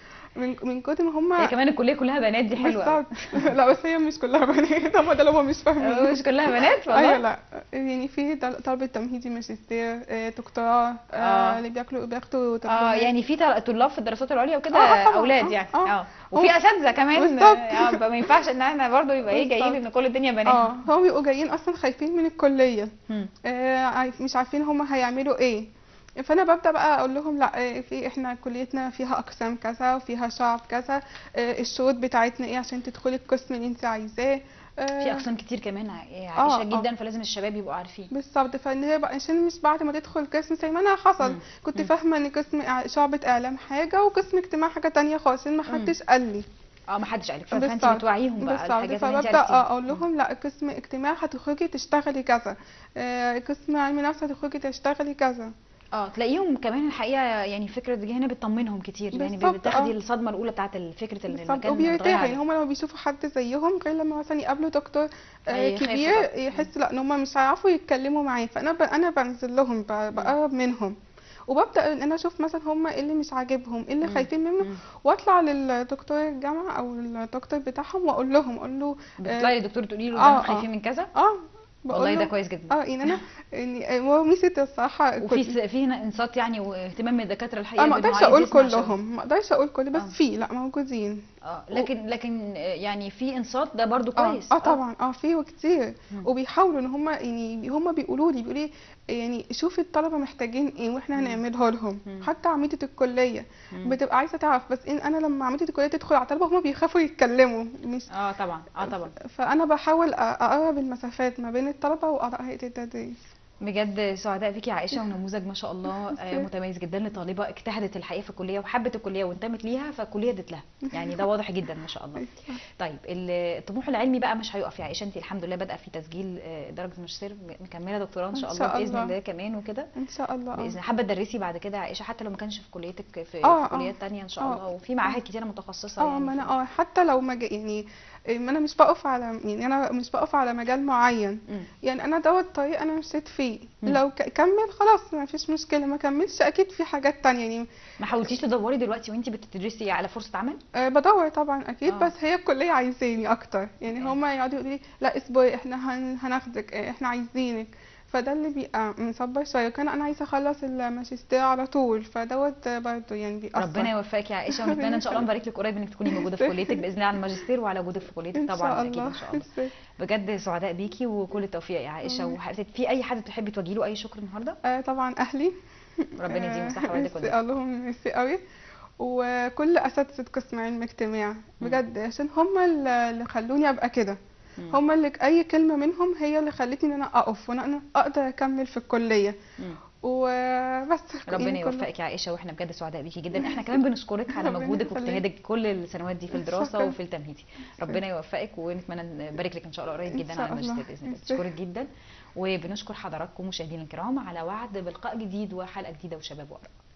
من من كتر ما هم هي كمان الكليه كلها بنات دي حلوه أوي. بالظبط لا بس هي مش كلها بنات هم ده اللي هم مش فاهمين مش كلها بنات والله ايوه لا يعني في طل- طلبة تمهيدي ماجستير آه، دكتوراه آه. آه، اللي بياكلوا بياخدوا اه دبلومات. يعني في تل- طلاب في الدراسات العليا وكده آه، آه، طبعاً. اولاد آه، يعني آه. اه وفي هو- اساتذه كمان بالظبط. اه ما ينفعش ان احنا برضه يبقى ايه جايين بالظبط. ان كل الدنيا بنات اه هم بيبقوا جايين اصلا خايفين من الكليه مم. آه عارف- مش عارفين هم هيعملوا ايه فانا ببدا بقى اقول لهم لا آه، في احنا كليتنا فيها اقسام كذا وفيها شعب كذا آه، الشروط بتاعتنا ايه عشان تدخلي القسم اللي انت عايزاه آه، في اقسام كتير كمان يا عائشه آه. جدا فلازم الشباب يبقوا عارفين بالظبط فان هي بقى عشان مش بعد ما تدخل قسم زي ما انا حصل مم. كنت مم. فاهمه ان قسم إع- شعبة اعلام حاجه وقسم اجتماع حاجه تانية خالص ما حدش قال لي اه ما حدش قالك فانت بالظبط. بتوعيهم بقى بالظبط الحاجات اللي انت فببدا عرفتيها اقول لهم لا قسم اجتماع هتخرجي تشتغلي كذا آه، قسم علم نفس هتخرجي تشتغلي كذا اه تلاقيهم كمان الحقيقه يعني فكره دي هنا بتطمنهم كتير يعني بالظبط، بتاخدي آه. الصدمه الاولى بتاعت فكره ال- بالظبط المكان وبيرتاحوا متغير يعني عليه. هم لما بيشوفوا حد زيهم غير لما مثلا يقابلوا دكتور آه، هيخافوا كبير طبعاً. يحس لا ان هم مش هيعرفوا يتكلموا معاه فانا ب... انا بنزل لهم ب... بقرب منهم وببدا ان انا اشوف مثلا هم ايه اللي مش عاجبهم ايه اللي مم. خايفين منه مم. واطلع للدكتور الجامعه او الدكتور بتاعهم واقول لهم اقول له بتطلعي للدكتور تقولي له آه، ده آه. خايفين من كذا اه بقول والله ده له- كويس جدا اه يعني انا يعني هو ميزه الصراحه وفي كنت- س- في هنا انصات يعني واهتمام من الدكاتره الحقيقه اه ما بإنه اقدرش عايز اقول يسمع شغل. كلهم ما اقدرش اقول كل بس آه. في لا موجودين اه لكن لكن آه، يعني في انصات ده برضو اه كويس اه طبعا اه في وكتير مم. وبيحاولوا ان هم يعني هم بيقولوا لي بيقولوا لي يعني شوفي الطلبه محتاجين ايه واحنا مم. هنعمله لهم مم. حتى عميده الكليه مم. بتبقى عايزه تعرف بس ان انا لما عميده الكليه تدخل على الطلبه هم بيخافوا يتكلموا مش اه طبعا اه طبعا فانا بحاول أ- اقرب المسافات ما بين الطلبه واعضاء هيئه التدريس بجد سعداء بيكي يا عائشه ونموذج ما شاء الله آه، ميرسي. متميز جدا لطالبه اجتهدت الحقيقه في الكليه وحبت الكليه وانتمت ليها فالكليه ادت لها يعني ده واضح جدا ما شاء الله طيب ال- الطموح العلمي بقى مش هيقف يا عائشه انت الحمد لله بادئه في تسجيل آه، درجه ماجستير مكمله دكتوراه ان إن شاء الله شاء باذن الله. الله كمان وكده ان شاء الله باذن آه. الله حابه تدرسي بعد كده يا عائشه حتى لو ما كانش في كليتك في, آه، في آه. كليات تانية ان شاء آه. الله وفي معاهد كتيره متخصصه اه يعني ما انا في- اه حتى لو مج... يعني ما انا مش بقف على يعني انا مش بقف على مجال معين مم. يعني انا دوت طريق انا مشيت فيه مم. لو ك- كمل خلاص ما فيش مشكله ما كملش اكيد في حاجات تانية يعني ما حاولتيش تدوري دلوقتي وانت بتدرسي على فرصه عمل أه بدور طبعا اكيد آه. بس هي الكليه عايزاني اكتر يعني آه. هما يقعدوا يقولوا لي لا اصبري احنا هن... هناخدك آه، احنا عايزينك فده اللي بيبقى مصبر شويه وكان انا عايزه اخلص الماجستير على طول فدوت برضه يعني بيأثر ربنا يوفقك يا عائشه ونتمنى ان شاء الله نبارك لك قريب انك تكوني موجوده في كليتك باذن الله على الماجستير وعلى وجودك في كليتك ان طبعا شاء اكيد الله ان شاء الله بجد سعداء بيكي وكل التوفيق يا عائشه الله. وحقيقة في اي حد تحبي توجهي له اي شكر النهارده آه طبعا اهلي ربنا يديهم الصحه ويديك ميرسي والنعمة. اللهم ميرسي قوي وكل اساتذه قسم علم اجتماع بجد عشان هم اللي خلوني ابقى كده مم. هم اللي اي كلمه منهم هي اللي خلتني ان انا اقف وان انا اقدر اكمل في الكليه مم. وبس ربنا يعني كله- يوفقك يا عائشه واحنا بجد سعداء بيكي جدا احنا كمان بنشكرك على ربنا مجهودك يخليك. واجتهادك كل السنوات دي في الدراسه شكراً. وفي التمهيدي ربنا يوفقك ونتمنى نبارك لك ان شاء الله قريب إن جدا شاء على الماجستير الله. باذن الله ميرسي. بشكرك جدا وبنشكر حضراتكم مشاهدينا الكرام على وعد بلقاء جديد وحلقه جديده وشباب وآراء